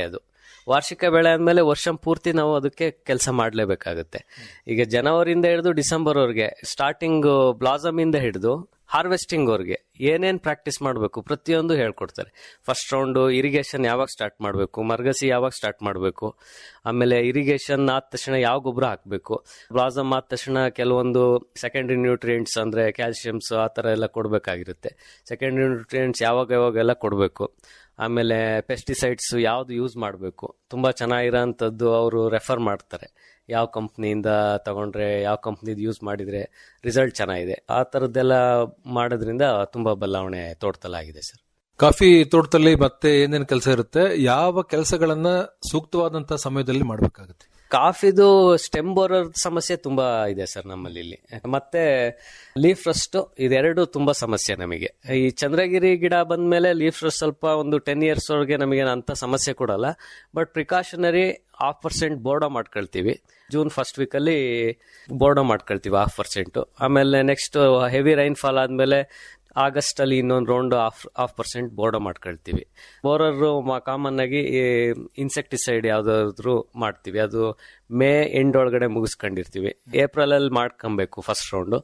ವಾರ್ಷಿಕ ಬೆಳೆ ಆದ್ಮೇಲೆ ವರ್ಷ ಪೂರ್ತಿ ನಾವು ಅದಕ್ಕೆ ಕೆಲಸ ಮಾಡಲೇಬೇಕಾಗುತ್ತೆ ಈಗ ಜನವರಿಯಿಂದ ಹಿಡಿದು ಡಿಸೆಂಬರ್ ವರೆಗೆ ಸ್ಟಾರ್ಟಿಂಗ್ ಬ್ಲಾಸಮ್ ಇಂದ ಹಿಡಿದು ಹಾರ್ವೆಸ್ಟಿಂಗ್ ಅವ್ರಿಗೆ ಏನೇನ್ ಪ್ರಾಕ್ಟೀಸ್ ಮಾಡಬೇಕು ಪ್ರತಿಯೊಂದು ಹೇಳ್ಕೊಡ್ತಾರೆ ಫಸ್ಟ್ ರೌಂಡ್ ಇರಿಗೇಷನ್ ಯಾವಾಗ ಸ್ಟಾರ್ಟ್ ಮಾಡಬೇಕು ಮರ್ಗಸಿ ಯಾವಾಗ ಸ್ಟಾರ್ಟ್ ಮಾಡಬೇಕು ಆಮೇಲೆ ಇರಿಗೇಷನ್ ಆದ ತಕ್ಷಣ ಯಾವ ಗೊಬ್ಬರ ಹಾಕಬೇಕು ಬ್ಲಾಸಮ್ ಆದ ತಕ್ಷಣ ಕೆಲವೊಂದು ಸೆಕೆಂಡರಿ ನ್ಯೂಟ್ರಿಯೆಂಟ್ಸ್ ಅಂದ್ರೆ ಕ್ಯಾಲ್ಸಿಯಮ್ಸ್ ಆ ಥರ ಎಲ್ಲ ಕೊಡಬೇಕಾಗಿರುತ್ತೆ ಸೆಕೆಂಡರಿ ನ್ಯೂಟ್ರಿಯೆಂಟ್ಸ್ ಯಾವಾಗ ಯಾವಾಗೆಲ್ಲ ಕೊಡಬೇಕು ಆಮೇಲೆ ಪೆಸ್ಟಿಸೈಡ್ಸ್ ಯಾವ್ದು ಯೂಸ್ ಮಾಡಬೇಕು ತುಂಬಾ ಚೆನ್ನಾಗಿರೋಂಥದ್ದು ಅವರು ರೆಫರ್ ಮಾಡ್ತಾರೆ ಯಾವ ಕಂಪ್ನಿಯಿಂದ ತಗೊಂಡ್ರೆ ಯಾವ ಕಂಪ್ನಿದ್ ಯೂಸ್ ಮಾಡಿದ್ರೆ ರಿಸಲ್ಟ್ ಚೆನ್ನಾಗಿದೆ ಆ ಥರದ್ದೆಲ್ಲ ಮಾಡೋದ್ರಿಂದ ತುಂಬಾ ಬದಲಾವಣೆ ತೋಟದಲ್ಲಾಗಿದೆ ಸರ್ ಕಾಫಿ ತೋಟದಲ್ಲಿ ಮತ್ತೆ ಏನೇನ್ ಕೆಲಸ ಇರುತ್ತೆ ಯಾವ ಕೆಲಸಗಳನ್ನ ಸೂಕ್ತವಾದಂತ ಸಮಯದಲ್ಲಿ ಮಾಡಬೇಕಾಗುತ್ತೆ ಕಾಫಿದು ಸ್ಟೆಮ್ ಬೋರರ್ ಸಮಸ್ಯೆ ತುಂಬಾ ಇದೆ ಸರ್ ನಮ್ಮಲ್ಲಿ ಇಲ್ಲಿ ಮತ್ತೆ ಲೀಫ್ ರಸ್ಟ್ ಇದೆರಡು ತುಂಬಾ ಸಮಸ್ಯೆ ನಮಗೆ ಈ ಚಂದ್ರಗಿರಿ ಗಿಡ ಬಂದ್ಮೇಲೆ ಲೀಫ್ ರಸ್ಟ್ ಸ್ವಲ್ಪ ಒಂದು ಟೆನ್ ಇಯರ್ಸ್ ವರೆಗೆ ನಮಗೆ ಅಂತ ಸಮಸ್ಯೆ ಕೊಡಲ್ಲ but precautionary half percent Bordeaux ಮಾಡ್ಕೊಳ್ತೀವಿ ಜೂನ್ ಫಸ್ಟ್ ವೀಕ್ ಅಲ್ಲಿ ಬೋರ್ಡೋ ಮಾಡ್ಕೊಳ್ತೀವಿ ಹಾಫ್ ಪರ್ಸೆಂಟ್ ಆಮೇಲೆ ನೆಕ್ಸ್ಟ್ ಹೆವಿ ರೈನ್ ಫಾಲ್ ಆದ್ಮೇಲೆ ಆಗಸ್ಟ್ ಅಲ್ಲಿ ಇನ್ನೊಂದು round half half percent Bordeaux ಮಾಡ್ಕೊಳ್ತೀವಿ ಬೋರರ್ ಕಾಮನ್ ಆಗಿ ಇನ್ಸೆಕ್ಟಿಸೈಡ್ ಯಾವ್ದಾದ್ರು ಮಾಡ್ತೀವಿ ಅದು ಮೇ ಎಂಡ್ ಒಳಗಡೆ ಮುಗಿಸ್ಕೊಂಡಿರ್ತೀವಿ ಏಪ್ರಿಲ್ ಅಲ್ಲಿ ಮಾಡ್ಕೊಬೇಕು ಫಸ್ಟ್ ರೌಂಡ್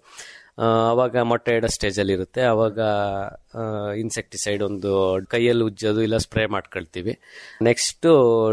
ಅವಾಗ ಮೊಟ್ಟೆ ಇಡೋ ಸ್ಟೇಜ್ ಅಲ್ಲಿ ಇರುತ್ತೆ ಅವಾಗ ಇನ್ಸೆಕ್ಟಿಸೈಡ್ ಒಂದು ಕೈಯಲ್ಲಿ ಉಜ್ಜೋದು ಇಲ್ಲ ಸ್ಪ್ರೇ ಮಾಡ್ಕೊಳ್ತೀವಿ ನೆಕ್ಸ್ಟ್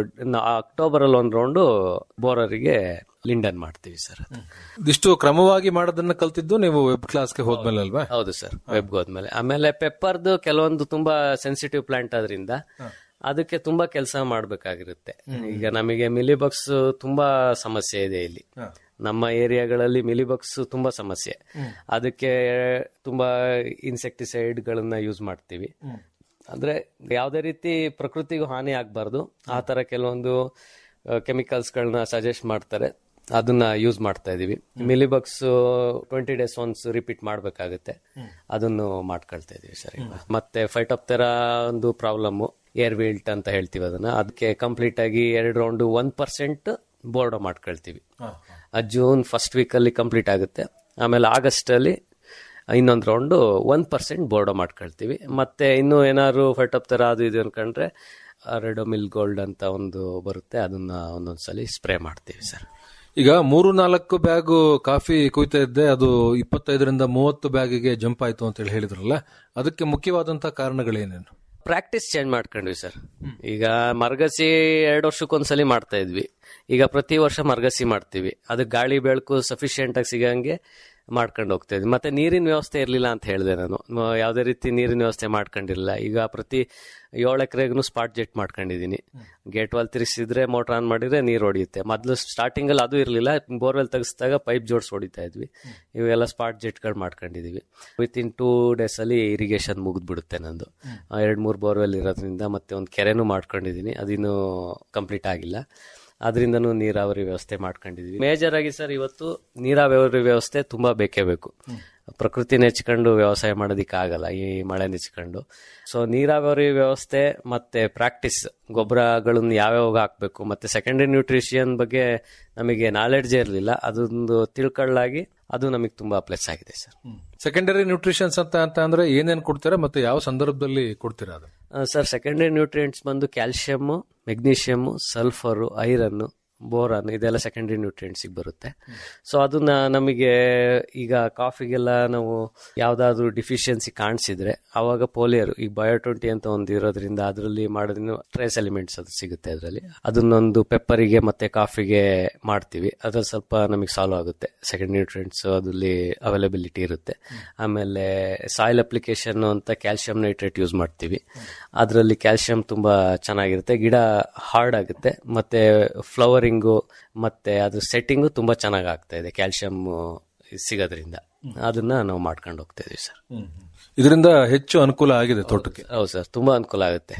ಅಕ್ಟೋಬರ್ ಅಲ್ಲಿ ಒಂದು ರೌಂಡ್ ಬೋರರಿಗೆ ಲಿಂಡನ್ ಮಾಡ್ತೀವಿ ಸರ್ ಇದಿಷ್ಟು ಕ್ರಮವಾಗಿ ಮಾಡೋದನ್ನ ಕಲ್ತಿದ್ದು ನೀವು ವೆಬ್ ಕ್ಲಾಸ್ಗೆ ಹೋದ್ಮೇಲೆ ಅಲ್ವಾ ಹೌದು ಸರ್ ವೆಬ್ಗೆ ಹೋದ್ಮೇಲೆ ಆಮೇಲೆ ಪೆಪ್ಪರ್ದು ಕೆಲವೊಂದು ತುಂಬಾ ಸೆನ್ಸಿಟಿವ್ ಪ್ಲಾಂಟ್ ಆದ್ರಿಂದ ಅದಕ್ಕೆ ತುಂಬಾ ಕೆಲಸ ಮಾಡ್ಬೇಕಾಗಿರುತ್ತೆ ಈಗ ನಮಗೆ ಮಿಲಿಬಗ್ಸ್ ತುಂಬಾ ಸಮಸ್ಯೆ ಇದೆ ಇಲ್ಲಿ ನಮ್ಮ ಏರಿಯಾಗಳಲ್ಲಿ ಮಿಲಿಬಗ್ಸ್ ತುಂಬಾ ಸಮಸ್ಯೆ ಅದಕ್ಕೆ ತುಂಬಾ ಇನ್ಸೆಕ್ಟಿಸೈಡ್ ಗಳನ್ನ ಯೂಸ್ ಮಾಡ್ತೀವಿ ಅಂದ್ರೆ ಯಾವುದೇ ರೀತಿ ಪ್ರಕೃತಿಗೂ ಹಾನಿ ಆಗ್ಬಾರ್ದು ಆ ತರ ಕೆಲವೊಂದು ಕೆಮಿಕಲ್ಸ್ ಗಳನ್ನ ಸಜೆಸ್ಟ್ ಮಾಡ್ತಾರೆ ಅದನ್ನ ಯೂಸ್ ಮಾಡ್ತಾ ಇದೀವಿ mealybugs twenty days once repeat ಮಾಡ್ಬೇಕಾಗುತ್ತೆ ಅದನ್ನು ಮಾಡ್ಕೊಳ್ತಾ ಇದೀವಿ ಸರ್ ಈಗ. ಮತ್ತೆ ಫೈಟೋಪ್ತೆರಾ ಒಂದು ಪ್ರಾಬ್ಲಮ್ ಏರ್ ವಿಲ್ಟ್ ಅಂತ ಹೇಳ್ತೀವಿ ಅದನ್ನ ಅದಕ್ಕೆ ಕಂಪ್ಲೀಟ್ ಆಗಿ ಎರಡು ರೌಂಡ್ ಒನ್ ಪರ್ಸೆಂಟ್ ಬೋರ್ಡ್ ಮಾಡ್ಕೊಳ್ತೀವಿ ಅದು ಜೂನ್ ಫಸ್ಟ್ ವೀಕ್ ಅಲ್ಲಿ ಕಂಪ್ಲೀಟ್ ಆಗುತ್ತೆ ಆಮೇಲೆ ಆಗಸ್ಟ್ ಅಲ್ಲಿ ಇನ್ನೊಂದು ರೌಂಡ್ ಒನ್ ಪರ್ಸೆಂಟ್ ಬೋರ್ಡೋ ಮಾಡ್ಕೊಳ್ತೀವಿ ಮತ್ತೆ ಇನ್ನು ಏನಾದ್ರು ಫೈಟೋಪ್ತೆರಾ ಅದು ಇದು ಅನ್ಕೊಂಡ್ರೆ ರೆಡೋಮಿಲ್ ಗೋಲ್ಡ್ ಅಂತ ಒಂದು ಬರುತ್ತೆ ಅದನ್ನ ಒಂದೊಂದ್ಸಲಿ ಸ್ಪ್ರೇ ಮಾಡ್ತೀವಿ ಸರ್ ಈಗ ಮೂರು ನಾಲ್ಕು ಬ್ಯಾಗ್ ಕಾಫಿ ಕುಯ್ತಾ ಇದ್ದೆ ಅದು ಇಪ್ಪತ್ತೈದರಿಂದ ಮೂವತ್ತು ಬ್ಯಾಗಿಗೆ ಜಂಪ್ ಆಯ್ತು ಅಂತ ಹೇಳಿ ಹೇಳಿದ್ರಲ್ಲ ಅದಕ್ಕೆ ಮುಖ್ಯವಾದಂತಹ ಕಾರಣಗಳೇನೇನು ಪ್ರಾಕ್ಟೀಸ್ ಚೇಂಜ್ ಮಾಡ್ಕೊಂಡ್ವಿ ಸರ್ ಈಗ ಮರ್ಗಸಿ ಎರಡು ವರ್ಷಕ್ಕೊಂದ್ಸಲಿ ಮಾಡ್ತಾ ಇದ್ವಿ ಈಗ ಪ್ರತಿ ವರ್ಷ ಮರ್ಗಸಿ ಮಾಡ್ತೀವಿ ಅದಕ್ಕೆ ಗಾಳಿ ಬೆಳಕು ಸಫಿಶಿಯೆಂಟ್ ಆಗಿ ಸಿಗಂಗೆ ಮಾಡ್ಕೊಂಡು ಹೋಗ್ತಾ ಇದ್ವಿ ಮತ್ತೆ ನೀರಿನ ವ್ಯವಸ್ಥೆ ಇರಲಿಲ್ಲ ಅಂತ ಹೇಳಿದೆ ನಾನು ಮ- ಯಾವುದೇ ರೀತಿ ನೀರಿನ ವ್ಯವಸ್ಥೆ ಮಾಡ್ಕೊಂಡಿರಲಿಲ್ಲ ಈಗ ಪ್ರತಿ ಏಳು ಎಕರೆಗೂ ಸ್ಪಾಟ್ ಜೆಟ್ ಮಾಡ್ಕೊಂಡಿದ್ದೀನಿ ಗೇಟ್ ವಾಲ್ ತಿರ್ಸಿದ್ರೆ ಮೋಟರ್ ಆನ್ ಮಾಡಿದ್ರೆ ನೀರು ಹೊಡೆಯುತ್ತೆ ಮೊದಲು ಸ್ಟಾರ್ಟಿಂಗ್ ಅಲ್ಲಿ ಅದು ಇರಲಿಲ್ಲ ಬೋರ್ವೆಲ್ ತೆಗಿಸಿದಾಗ ಪೈಪ್ ಜೋಡ್ಸ್ ಹೊಡಿತಾ ಇದ್ವಿ ಇವೆಲ್ಲ ಸ್ಪಾಟ್ ಜೆಟ್ಗಳು ಮಾಡ್ಕೊಂಡಿದೀವಿ ವಿತ್ ಇನ್ ಟೂ ಡೇಸ್ ಅಲ್ಲಿ ಇರಿಗೇಷನ್ ಮುಗಿದ್ಬಿಡುತ್ತೆ ನಂದು ಎರಡು ಮೂರು ಬೋರ್ವೆಲ್ ಇರೋದ್ರಿಂದ ಮತ್ತೆ ಒಂದು ಕೆರೆನೂ ಮಾಡ್ಕೊಂಡಿದ್ದೀನಿ ಅದಿನ್ನೂ ಕಂಪ್ಲೀಟ್ ಆಗಿಲ್ಲ ಅದರಿಂದನೂ ನೀರಾವರಿ ವ್ಯವಸ್ಥೆ ಮಾಡ್ಕೊಂಡಿದೀವಿ ಮೇಜರ್ ಆಗಿ ಸರ್ ಇವತ್ತು ನೀರಾವರಿ ವ್ಯವಸ್ಥೆ ತುಂಬಾ ಬೇಕೇ ಬೇಕು ಪ್ರಕೃತಿ ನೆಚ್ಕೊಂಡು ವ್ಯವಸಾಯ ಮಾಡೋದಿಕ್ಕೆ ಆಗಲ್ಲ ಈ ಮಳೆ ನೆಚ್ಕೊಂಡು ಸೊ ನೀರಾವರಿ ವ್ಯವಸ್ಥೆ ಮತ್ತೆ ಪ್ರಾಕ್ಟೀಸ್ ಗೊಬ್ಬರಗಳನ್ನು ಯಾವ್ಯಾವಾಗ ಹಾಕ್ಬೇಕು ಮತ್ತೆ ಸೆಕೆಂಡರಿ ನ್ಯೂಟ್ರಿಷಿಯನ್ ಬಗ್ಗೆ ನಮಗೆ ನಾಲೆಡ್ಜೇ ಇರಲಿಲ್ಲ ಅದೊಂದು ತಿಳ್ಕೊಳ್ಳಾಗಿ ಅದು ನಮಗೆ ತುಂಬಾ ಪ್ಲಸ್ ಆಗಿದೆ ಸರ್ ಸೆಕೆಂಡರಿ ನ್ಯೂಟ್ರಿಷನ್ಸ್ ಅಂತ ಅಂತ ಅಂದ್ರೆ ಏನೇನ್ ಕೊಡ್ತೀರಾ ಮತ್ತೆ ಯಾವ ಸಂದರ್ಭದಲ್ಲಿ ಕೊಡ್ತೀರಾ ಅದು ಸರ್ ಸೆಕೆಂಡರಿ ನ್ಯೂಟ್ರಿಯೆಂಟ್ಸ್ ಬಂದು calcium magnesium sulphur iron boron ಇದೆಲ್ಲ ಸೆಕೆಂಡರಿ ನ್ಯೂಟ್ರಿಯೆಂಟ್ಸ್ ಬರುತ್ತೆ ಸೊ ಅದನ್ನ ನಮಗೆ ಈಗ ಕಾಫಿಗೆಲ್ಲ ನಾವು ಯಾವ್ದಾದ್ರು ಡಿಫಿಷಿಯನ್ಸಿ ಕಾಣಿಸಿದ್ರೆ ಅವಾಗ ಪೋಲಿಯರ್ ಈಗ ಬಯೋ ಟ್ವೆಂಟಿ ಅಂತ ಒಂದು ಇರೋದ್ರಿಂದ ಅದರಲ್ಲಿ ಮಾಡೋದ್ರಿಂದ ಟ್ರೇಸ್ ಎಲಿಮೆಂಟ್ಸ್ ಅದು ಸಿಗುತ್ತೆ ಅದರಲ್ಲಿ ಅದನ್ನೊಂದು ಪೆಪ್ಪರಿಗೆ ಮತ್ತೆ ಕಾಫಿಗೆ ಮಾಡ್ತೀವಿ ಅದ್ರಲ್ಲಿ ಸ್ವಲ್ಪ ನಮಗೆ ಸಾಲ್ವ್ ಆಗುತ್ತೆ ಸೆಕೆಂಡ್ ನ್ಯೂಟ್ರಿಯೆಂಟ್ಸ್ ಅದ್ರಲ್ಲಿ ಅವೈಲಬಿಲಿಟಿ ಇರುತ್ತೆ ಆಮೇಲೆ ಸಾಯಿಲ್ ಅಪ್ಲಿಕೇಶನ್ ಅಂತ ಕ್ಯಾಲ್ಸಿಯಂ ನೈಟ್ರೇಟ್ ಯೂಸ್ ಮಾಡ್ತೀವಿ ಅದರಲ್ಲಿ ಕ್ಯಾಲ್ಸಿಯಂ ತುಂಬಾ ಚೆನ್ನಾಗಿರುತ್ತೆ ಗಿಡ ಹಾರ್ಡ್ ಆಗುತ್ತೆ ಮತ್ತೆ ಫ್ಲವರಿಂಗು ಮತ್ತೆ ಅದ್ರ ಸೆಟ್ಟಿಂಗು ತುಂಬಾ ಚೆನ್ನಾಗಿ ಆಗ್ತಾ ಇದೆ ಕ್ಯಾಲ್ಸಿಯಂ ಸಿಗೋದ್ರಿಂದ ಅದನ್ನ ನಾವು ಮಾಡ್ಕೊಂಡು ಹೋಗ್ತಾ ಇದೀವಿ ಸರ್ ಇದರಿಂದ ಹೆಚ್ಚು ಅನುಕೂಲ ಆಗಿದೆ ತೋಟಕ್ಕೆ ಹೌದು ಸರ್ ತುಂಬಾ ಅನುಕೂಲ ಆಗುತ್ತೆ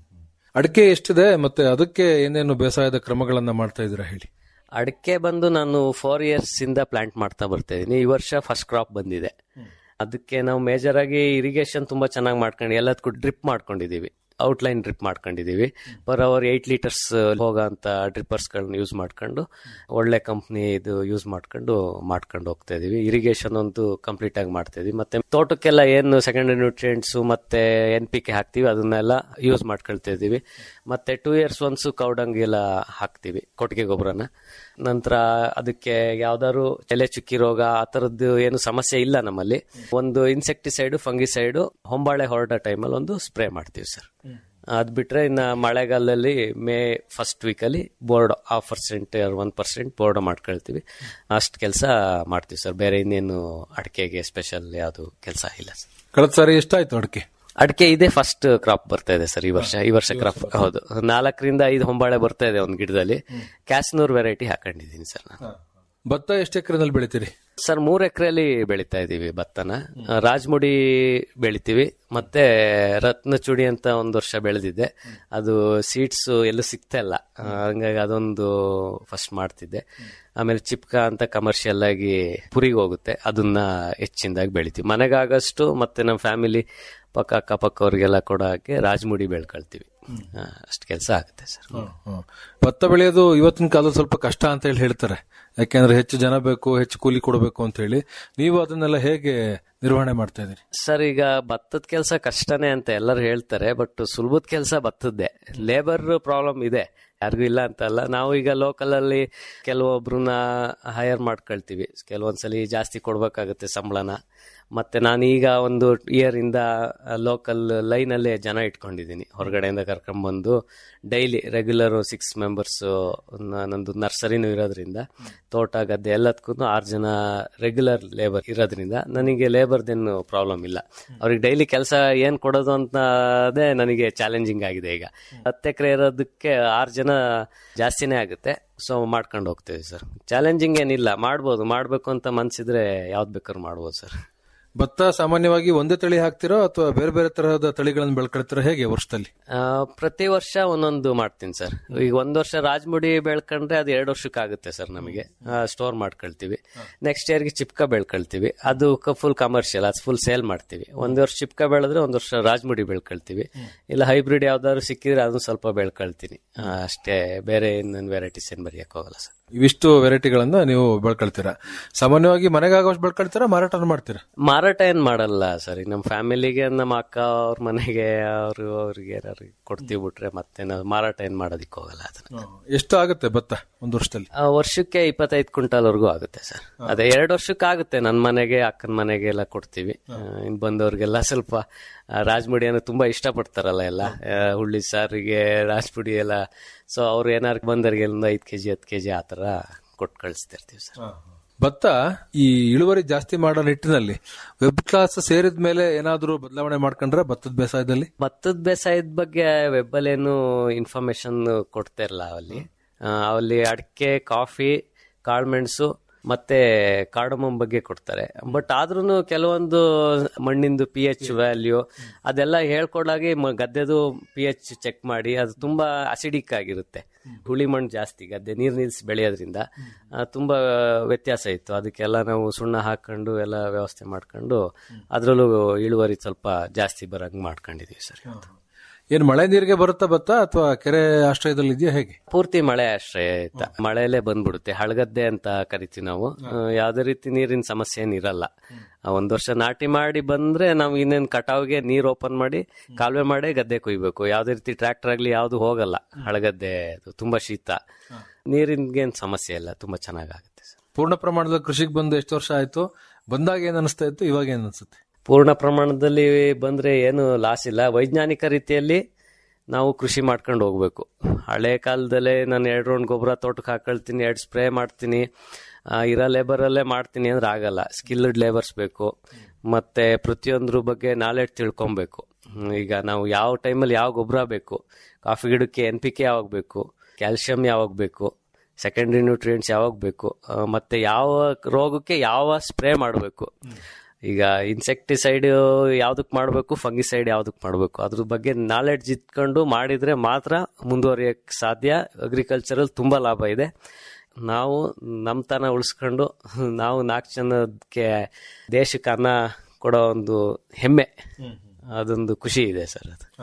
ಅಡಿಕೆ ಎಷ್ಟಿದೆ ಮತ್ತೆ ಅದಕ್ಕೆ ಏನೇನು ಬೇಸಾಯದ ಕ್ರಮಗಳನ್ನ ಮಾಡ್ತಾ ಇದ್ದೀರಾ ಹೇಳಿ ಅಡಿಕೆ ಬಂದು ನಾನು ಫೋರ್ ಇಯರ್ಸ್ ಇಂದ ಪ್ಲಾಂಟ್ ಮಾಡ್ತಾ ಬರ್ತಾ ಇದೀನಿ ಈ ವರ್ಷ ಫಸ್ಟ್ ಕ್ರಾಪ್ ಬಂದಿದೆ ಅದಕ್ಕೆ ನಾವು ಮೇಜರ್ ಆಗಿ ಇರಿಗೇಷನ್ ತುಂಬಾ ಚೆನ್ನಾಗಿ ಮಾಡ್ಕೊಂಡು ಎಲ್ಲದಕ್ಕೂ ಡ್ರಿಪ್ ಮಾಡ್ಕೊಂಡಿದೀವಿ ಔಟ್ಲೈನ್ ಡ್ರಿಪ್ ಮಾಡ್ಕೊಂಡಿದೀವಿ ಪರ್ ಅವರ್ ಏಟ್ ಲೀಟರ್ಸ್ ಹೋಗೋಂಥ ಡ್ರಿಪ್ಪರ್ಸ್ಗಳನ್ನ ಯೂಸ್ ಮಾಡ್ಕೊಂಡು ಒಳ್ಳೆ ಕಂಪ್ನಿ ಇದು ಯೂಸ್ ಮಾಡ್ಕೊಂಡು ಮಾಡ್ಕೊಂಡು ಹೋಗ್ತಾ ಇದೀವಿ ಇರಿಗೇಷನ್ ಒಂದು ಕಂಪ್ಲೀಟ್ ಆಗಿ ಮಾಡ್ತಾ ಇದೀವಿ ಮತ್ತೆ ತೋಟಕ್ಕೆಲ್ಲ ಏನು ಸೆಕೆಂಡರಿ ನ್ಯೂಟ್ರಿಯೆಂಟ್ಸ್ ಮತ್ತೆ ಎನ್ ಪಿ ಕೆ ಹಾಕ್ತಿವಿ ಅದನ್ನೆಲ್ಲ ಯೂಸ್ ಮಾಡ್ಕೊಳ್ತಾ ಇದೀವಿ ಮತ್ತೆ ಟೂ ಇಯರ್ಸ್ ಒನ್ಸು ಕೌಡಂಗ್ ಎಲ್ಲ ಹಾಕ್ತಿವಿ ಕೊಟ್ಟಿಗೆ ಗೊಬ್ಬರನ ನಂತರ ಅದಕ್ಕೆ ಯಾವ್ದಾದ್ರು ಎಲೆ ಚುಕ್ಕಿ ರೋಗ ಆ ತರದ್ದು ಏನು ಸಮಸ್ಯೆ ಇಲ್ಲ ನಮ್ಮಲ್ಲಿ ಒಂದು ಇನ್ಸೆಕ್ಟಿಸೈಡ್ ಫಂಗಿಸೈಡ್ ಹೊಂಬಾಳೆ ಹೊರಡ ಟೈಮಲ್ಲಿ ಒಂದು ಸ್ಪ್ರೇ ಮಾಡ್ತೀವಿ ಸರ್ ಅದ್ ಬಿಟ್ರೆ ಇನ್ನ ಮಳೆಗಾಲದಲ್ಲಿ ಮೇ ಫಸ್ಟ್ ವೀಕ್ ಅಲ್ಲಿ Bordeaux half percent one percent Bordeaux ಮಾಡ್ಕೊಳ್ತೀವಿ ಅಷ್ಟು ಕೆಲಸ ಮಾಡ್ತೀವಿ ಸರ್ ಬೇರೆ ಇನ್ನೇನು ಅಡಿಕೆಗೆ ಸ್ಪೆಷಲ್ ಯಾವುದು ಕೆಲಸ ಇಲ್ಲ ಸರ್ ಕಳೆದ ಸಾರಿ ಎಷ್ಟಾಯ್ತು ಅಡಿಕೆ ಅಡಿಕೆ ಇದೇ ಫಸ್ಟ್ ಕ್ರಾಪ್ ಬರ್ತಾ ಇದೆ ಸರ್ ಈ ವರ್ಷ ಈ ವರ್ಷ ಕ್ರಾಪ್ ಹೌದು ನಾಲ್ಕರಿಂದ ಐದು ಹೊಂಬಾಳೆ ಬರ್ತಾ ಇದೆ ಒಂದು ಗಿಡದಲ್ಲಿ ಕ್ಯಾಸ್ನೂರ್ ವೆರೈಟಿ ಹಾಕೊಂಡಿದ್ದೀನಿ ಸರ್ ನಾನು ಭತ್ತ ಎಷ್ಟು ಎಕರೆನಲ್ಲಿ ಬೆಳಿತೀರಿ ಸರ್ ಮೂರ್ ಎಕರೆಯಲ್ಲಿ ಬೆಳಿತಾ ಇದೀವಿ ಭತ್ತನ ಆ, ರಾಜಮುಡಿ ಬೆಳಿತೀವಿ ಮತ್ತೆ ರತ್ನಚೂಡಿ ಅಂತ ಒಂದು ವರ್ಷ ಬೆಳೆದಿದ್ದೆ ಅದು ಸೀಡ್ಸ್ ಎಲ್ಲೂ ಸಿಗ್ತಾ ಇಲ್ಲ ಆ, ಹಂಗಾಗಿ ಅದೊಂದು ಫಸ್ಟ್ ಮಾಡ್ತಿದ್ದೆ ಆಮೇಲೆ ಚಿಪ್ಕ ಅಂತ ಕಮರ್ಷಿಯಲ್ ಆಗಿ ಪುರಿಗೆ ಹೋಗುತ್ತೆ ಅದನ್ನ ಹೆಚ್ಚಿನದಾಗಿ ಬೆಳಿತೀವಿ ಮನೆಗಾಗಷ್ಟು ಮತ್ತೆ ನಮ್ಮ ಫ್ಯಾಮಿಲಿ ಪಕ್ಕ ಅಕ್ಕಪಕ್ಕ ಅವ್ರಿಗೆಲ್ಲ ಕೊಡೋಕೆ ರಾಜಮುಡಿ ಬೆಳ್ಕೊಳ್ತೀವಿ ಅಷ್ಟು ಕೆಲಸ ಆಗುತ್ತೆ ಸರ್ ಭತ್ತ ಬೆಳೆಯೋದು ಇವತ್ತಿನ ಕಾಲದಲ್ಲಿ ಸ್ವಲ್ಪ ಕಷ್ಟ ಅಂತ ಹೇಳಿ ಹೇಳ್ತಾರೆ ಯಾಕೆಂದ್ರೆ ಹೆಚ್ಚು ಜನ ಬೇಕು ಹೆಚ್ಚು ಕೂಲಿ ಕೊಡಬೇಕು ಅಂತ ಹೇಳಿ ನೀವು ಅದನ್ನೆಲ್ಲ ಹೇಗೆ ನಿರ್ವಹಣೆ ಮಾಡ್ತಾ ಇದ್ದೀರಿ ಸರ್ ಈಗ ಭತ್ತದ ಕೆಲಸ ಕಷ್ಟನೇ ಅಂತ ಎಲ್ಲರೂ ಹೇಳ್ತಾರೆ ಬಟ್ ಸುಲಭದ ಕೆಲಸ ಭತ್ತದ್ದೇ ಲೇಬರ್ ಪ್ರಾಬ್ಲಮ್ ಇದೆ ಯಾರಿಗೂ ಇಲ್ಲ ಅಂತಲ್ಲ ನಾವು ಈಗ ಲೋಕಲ್ ಅಲ್ಲಿ ಕೆಲವೊಬ್ರನ್ನ ಹೈಯರ್ ಮಾಡ್ಕೊಳ್ತೀವಿ ಕೆಲವೊಂದ್ಸಲಿ ಜಾಸ್ತಿ ಕೊಡ್ಬೇಕಾಗುತ್ತೆ ಸಂಬಳನ ಮತ್ತೆ ನಾನು ಈಗ ಒಂದು ಇಯರ್ ಇಂದ ಲೋಕಲ್ ಲೈನ್ ಅಲ್ಲೇ ಜನ ಇಟ್ಕೊಂಡಿದ್ದೀನಿ ಹೊರಗಡೆಯಿಂದ ಕರ್ಕೊಂಡ್ಬಂದು ಡೈಲಿ ರೆಗ್ಯುಲರ್ ಸಿಕ್ಸ್ ಮೆಂಬರ್ಸ್ ನಂದು ನರ್ಸರಿನೂ ಇರೋದ್ರಿಂದ ತೋಟ ಗದ್ದೆ ಎಲ್ಲದಕ್ಕೂ ಆರು ಜನ ರೆಗ್ಯುಲರ್ ಲೇಬರ್ ಇರೋದ್ರಿಂದ ನನಗೆ ಲೇಬರ್ದೇನು ಪ್ರಾಬ್ಲಮ್ ಇಲ್ಲ ಅವ್ರಿಗೆ ಡೈಲಿ ಕೆಲಸ ಏನ್ ಕೊಡೋದು ಅಂತ ಅದೇ ನನಗೆ ಚಾಲೆಂಜಿಂಗ್ ಆಗಿದೆ ಈಗ ಹತ್ತು ಎಕರೆ ಇರೋದಕ್ಕೆ ಆರು ಜನ ಜಾಸ್ತಿನೇ ಆಗುತ್ತೆ ಸೊ ಮಾಡ್ಕೊಂಡು ಹೋಗ್ತೇವೆ ಸರ್ ಚಾಲೆಂಜಿಂಗ್ ಏನಿಲ್ಲ ಮಾಡ್ಬೋದು ಮಾಡ್ಬೇಕು ಅಂತ ಮನ್ಸಿದ್ರೆ ಯಾವ್ದು ಬೇಕಾದ್ರೂ ಮಾಡ್ಬೋದು ಸರ್ ಭತ್ತ ಸಾಮಾನ್ಯವಾಗಿ ಒಂದೇ ತಳಿ ಹಾಕ್ತಿರೋ ಅಥವಾ ಬೇರೆ ಬೇರೆ ತರಹದ ತಳಿಗಳನ್ನು ಬೆಳ್ಕೊಳ್ತಿರೋ ಹೇಗೆ ವರ್ಷದಲ್ಲಿ ಆ, ಪ್ರತಿ ವರ್ಷ ಒಂದೊಂದು ಮಾಡ್ತೀನಿ ಸರ್ ಈಗ ಒಂದ್ ವರ್ಷ ರಾಜಮುಡಿ ಬೆಳ್ಕೊಂಡ್ರೆ ಅದು ಎರಡು ವರ್ಷಕ್ಕೆ ಆಗುತ್ತೆ ಸರ್ ನಮಗೆ ಸ್ಟೋರ್ ಮಾಡ್ಕೊಳ್ತೀವಿ ನೆಕ್ಸ್ಟ್ ಇಯರ್ಗೆ ಚಿಪ್ಕ ಬೆಳ್ಕೊಳ್ತೀವಿ ಅದು ಫುಲ್ ಕಮರ್ಷಿಯಲ್ ಅದು ಫುಲ್ ಸೇಲ್ ಮಾಡ್ತೀವಿ ಒಂದ್ ವರ್ಷ ಚಿಪ್ಕ ಬೆಳೆದ್ರೆ ಒಂದ್ ವರ್ಷ ರಾಜಮುಡಿ ಬೆಳ್ಕೊಳ್ತೀವಿ ಇಲ್ಲ ಹೈಬ್ರಿಡ್ ಯಾವ್ದಾದ್ರು ಸಿಕ್ಕಿದ್ರೆ ಅದನ್ನ ಸ್ವಲ್ಪ ಬೆಳ್ಕೊಳ್ತೀನಿ ಆ, ಅಷ್ಟೇ ಬೇರೆ ಇನ್ನೊಂದು ವೆರೈಟೀಸ್ ಏನ್ ಬರೆಯಕ್ ಹೋಗಲ್ಲ ಸರ್ ಇವಿಷ್ಟು ವೆರೈಟಿಗಳನ್ನ ನೀವು ಬೆಳ್ಕೊಳ್ತೀರಾ ಸಾಮಾನ್ಯವಾಗಿ ಮನೆಗಾಗೋಷ್ಟು ಬೆಳ್ಕೊಳ್ತೀರಾ ಮಾರಾಟ ಮಾಡ್ತೀರಾ ಮಾರಾಟ ಏನ್ ಮಾಡಲ್ಲ ಸರ್ ಈಗ ನಮ್ಮ ಫ್ಯಾಮಿಲಿಗೆ ನಮ್ಮ ಅಕ್ಕ ಅವ್ರ ಮನೆಗೆ ಅವರು ಅವ್ರಿಗೆ ಏನಾರು ಕೊಡ್ತೀವಿ ಬಿಟ್ರೆ ಮತ್ತೆ ನಾವು ಮಾರಾಟ ಏನ್ ಮಾಡೋದಿಕ್ ಹೋಗಲ್ಲ ಅದನ್ನ ಎಷ್ಟು ಆಗುತ್ತೆ ಭತ್ತ ಒಂದು ವರ್ಷದಲ್ಲಿ ಆ, ವರ್ಷಕ್ಕೆ ಇಪ್ಪತ್ತೈದು ಕ್ವಿಂಟಲ್ ವರೆಗೂ ಆಗುತ್ತೆ ಸರ್ ಅದೇ ಎರಡು ವರ್ಷಕ್ಕೆ ಆಗುತ್ತೆ ನನ್ನ ಮನೆಗೆ ಅಕ್ಕನ ಮನೆಗೆ ಎಲ್ಲ ಕೊಡ್ತೀವಿ ಆ, ಇನ್ ಬಂದವ್ರಿಗೆಲ್ಲ ಸ್ವಲ್ಪ ಆ, ರಾಜ್ಮುಡಿ ಅಂದ್ರೆ ತುಂಬಾ ಇಷ್ಟಪಡ್ತಾರಲ್ಲ ಎಲ್ಲ ಆ, ಹುಳ್ಳಿ ಸಾರಿಗೆ ರಾಜ್ಮುಡಿ ಎಲ್ಲ ಸೊ ಅವ್ರು ಏನಾರು ಬಂದವ್ರಿಗೆ ಒಂದು ಐದು ಕೆಜಿ ಹತ್ತು ಕೆಜಿ ಆ ತರ ಕೊಟ್ಟು ಕಳಿಸ್ತಿರ್ತೀವಿ ಸರ್ ಭತ್ತ ಈ ಇಳುವರಿ ಜಾಸ್ತಿ ಮಾಡೋ ನಿಟ್ಟಿನಲ್ಲಿ ವೆಬ್ ಕ್ಲಾಸ್ ಸೇರಿದ ಮೇಲೆ ಏನಾದರೂ ಬದಲಾವಣೆ ಮಾಡ್ಕೊಂಡ್ರೆ ಭತ್ತದ ಬೇಸಾಯದಲ್ಲಿ ಭತ್ತದ ಬೇಸಾಯದ ಬಗ್ಗೆ ವೆಬ್ಬಲ್ಲಿ ಏನು ಇನ್ಫಾರ್ಮೇಶನ್ ಕೊಡ್ತಾ ಇರಲ್ಲ ಅಲ್ಲಿ ಆ, ಅಲ್ಲಿ ಅಡಿಕೆ ಕಾಫಿ ಕಾಳುಮೆಣಸು ಮತ್ತೆ ಕಾರ್ಡಮಮ್ ಬಗ್ಗೆ ಕೊಡ್ತಾರೆ ಬಟ್ ಆದ್ರೂ ಕೆಲವೊಂದು ಮಣ್ಣಿಂದು ಪಿ ಎಚ್ ವ್ಯಾಲ್ಯೂ ಅದೆಲ್ಲ ಹೇಳ್ಕೊಡಾಗಿ ಮ- ಗದ್ದೆದು ಪಿ ಎಚ್ ಚೆಕ್ ಮಾಡಿ ಅದು ತುಂಬಾ ಅಸಿಡಿಕ್ ಆಗಿರುತ್ತೆ ಹುಳಿ ಮಣ್ಣು ಜಾಸ್ತಿ ಗದ್ದೆ ನೀರು ನಿಲ್ಸಿ ಬೆಳೆಯೋದ್ರಿಂದ ಆ, ತುಂಬಾ ವ್ಯತ್ಯಾಸ ಇತ್ತು ಅದಕ್ಕೆಲ್ಲ ನಾವು ಸುಣ್ಣ ಹಾಕೊಂಡು ಎಲ್ಲ ವ್ಯವಸ್ಥೆ ಮಾಡ್ಕೊಂಡು ಅದರಲ್ಲೂ ಇಳುವರಿ ಸ್ವಲ್ಪ ಜಾಸ್ತಿ ಬರಂಗ್ ಮಾಡ್ಕೊಂಡಿದೀವಿ ಸರ್ ಏನು ಮಳೆ ನೀರಿಗೆ ಬರುತ್ತಾ ಭತ್ತ ಅಥವಾ ಕೆರೆ ಆಶ್ರಯದಲ್ಲಿ ಇದೆಯಾ ಹೇಗೆ ಪೂರ್ತಿ ಮಳೆ ಆಶ್ರಯ ಆಯ್ತಾ ಮಳೆಯಲ್ಲೇ ಬಂದ್ಬಿಡುತ್ತೆ ಹಳಗದ್ದೆ ಅಂತ ಕರಿತೀವಿ ನಾವು ಆ, ಯಾವ್ದೇ ರೀತಿ ನೀರಿನ ಸಮಸ್ಯೆ ಏನಿರಲ್ಲ ಆ, ಒಂದ್ ವರ್ಷ ನಾಟಿ ಮಾಡಿ ಬಂದ್ರೆ ನಾವು ಇನ್ನೇನ್ ಕಟಾವ್ಗೆ ನೀರ್ ಓಪನ್ ಮಾಡಿ ಕಾಲುವೆ ಮಾಡಿ ಗದ್ದೆ ಕೊಯ್ಬೇಕು ಯಾವ್ದೇ ರೀತಿ ಟ್ರ್ಯಾಕ್ಟರ್ ಆಗ್ಲಿ ಯಾವ್ದು ಹೋಗಲ್ಲ ಹಳಗದ್ದೆ ಅದು ತುಂಬಾ ಶೀತ ನೀರಿನ್ಗೇನ್ ಸಮಸ್ಯೆ ಇಲ್ಲ ತುಂಬಾ ಚೆನ್ನಾಗಾಗುತ್ತೆ ಸರ್ ಪೂರ್ಣ ಪ್ರಮಾಣದಲ್ಲಿ ಕೃಷಿಗೆ ಬಂದು ಎಷ್ಟು ವರ್ಷ ಆಯ್ತು ಬಂದಾಗ ಏನ್ ಅನಿಸ್ತಾ ಇತ್ತು ಇವಾಗ ಏನ್ ಅನ್ಸುತ್ತೆ ಪೂರ್ಣ ಪ್ರಮಾಣದಲ್ಲಿ ಬಂದ್ರೆ ಏನು ಲಾಸ್ ಇಲ್ಲ ವೈಜ್ಞಾನಿಕ ರೀತಿಯಲ್ಲಿ ನಾವು ಕೃಷಿ ಮಾಡ್ಕೊಂಡು ಹೋಗ್ಬೇಕು ಹಳೆ ಕಾಲದಲ್ಲೇ ನಾನು ಎರಡು ರೌಂಡ್ ಗೊಬ್ಬರ ತೋಟಕ್ಕೆ ಹಾಕೊಳ್ತೀನಿ ಎರಡು ಸ್ಪ್ರೇ ಮಾಡ್ತೀನಿ ಆ, ಇರೋ ಲೇಬರಲ್ಲೇ ಮಾಡ್ತೀನಿ ಅಂದ್ರೆ ಆಗಲ್ಲ ಸ್ಕಿಲ್ಡ್ ಲೇಬರ್ಸ್ ಬೇಕು ಮತ್ತೆ ಪ್ರತಿಯೊಂದ್ರ ಬಗ್ಗೆ ನಾಲೆಡ್ಜ್ ತಿಳ್ಕೊಬೇಕು ಹ್ಮ್, ಈಗ ನಾವು ಯಾವ ಟೈಮಲ್ಲಿ ಯಾವ ಗೊಬ್ಬರ ಬೇಕು ಕಾಫಿ ಗಿಡಕ್ಕೆ ಎನ್ ಪಿ ಕೆ ಯಾವಾಗ ಬೇಕು ಕ್ಯಾಲ್ಸಿಯಂ ಯಾವಾಗ ಬೇಕು ಸೆಕೆಂಡ್ರಿ ನ್ಯೂಟ್ರಿಯೆಂಟ್ಸ್ ಯಾವಾಗ ಬೇಕು ಆ, ಮತ್ತೆ ಯಾವ ರೋಗಕ್ಕೆ ಯಾವ ಸ್ಪ್ರೇ ಮಾಡಬೇಕು ಈಗ ಇನ್ಸೆಕ್ಟಿಸೈಡ್ ಯಾವ್ದಕ್ ಮಾಡಬೇಕು ಫಂಗಿಸೈಡ್ ಯಾವ್ದಕ್ ಮಾಡಬೇಕು ಅದ್ರ ಬಗ್ಗೆ ನಾಲೆಡ್ಜ್ ಇಟ್ಕೊಂಡು ಮಾಡಿದ್ರೆ ಮಾತ್ರ ಮುಂದುವರಿಯಕ್ ಸಾಧ್ಯ ಅಗ್ರಿಕಲ್ಚರಲ್ ತುಂಬಾ ಲಾಭ ಇದೆ ನಾವು ನಮ್ತನ ಉಳಿಸ್ಕೊಂಡು ನಾವು ನಾಲ್ಕು ಜನಕ್ಕೆ ದೇಶಕ್ಕೆ ಅನ್ನ ಕೊಡೋ ಒಂದು ಹೆಮ್ಮೆ ಅದೊಂದು ಖುಷಿ ಇದೆ ಸರ್ ಅದು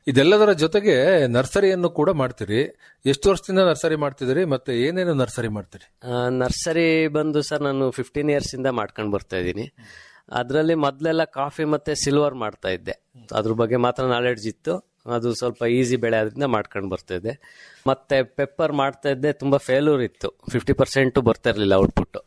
ಇದೆಲ್ಲದರ ಜೊತೆಗೆ ನರ್ಸರಿಯನ್ನು ಕೂಡ ಮಾಡ್ತೀರಿ ಎಷ್ಟು ವರ್ಷದಿಂದ ನರ್ಸರಿ ಮಾಡ್ತಿದ್ದೀರಿ ಮತ್ತೆ ಏನೇನು ನರ್ಸರಿ ಮಾಡ್ತೀರಿ ನರ್ಸರಿ ಬಂದು ಸರ್ ನಾನು ಫಿಫ್ಟೀನ್ ಇಯರ್ಸ್ ಇಂದ ಮಾಡ್ಕೊಂಡು ಬರ್ತಾ ಇದ್ದೀನಿ ಅದರಲ್ಲಿ ಮೊದಲೆಲ್ಲ ಕಾಫಿ ಮತ್ತೆ ಸಿಲ್ವರ್ ಮಾಡ್ತಾ ಇದ್ದೆ ಅದ್ರ ಬಗ್ಗೆ ಮಾತ್ರ ನಾಲೆಡ್ಜ್ ಇತ್ತು ಅದು ಸ್ವಲ್ಪ ಈಸಿ ಬೆಳೆ ಆದ್ರಿಂದ ಮಾಡ್ಕೊಂಡು ಬರ್ತಾ ಇದ್ದೆ ಮತ್ತೆ ಪೆಪ್ಪರ್ ಮಾಡ್ತಾ ಇದ್ದೆ ತುಂಬಾ ಫೇಲ್ಯೂರ್ ಇತ್ತು ಫಿಫ್ಟಿ ಪರ್ಸೆಂಟ್ ಬರ್ತಾ ಇರಲಿಲ್ಲ ಔಟ್ಪುಟ್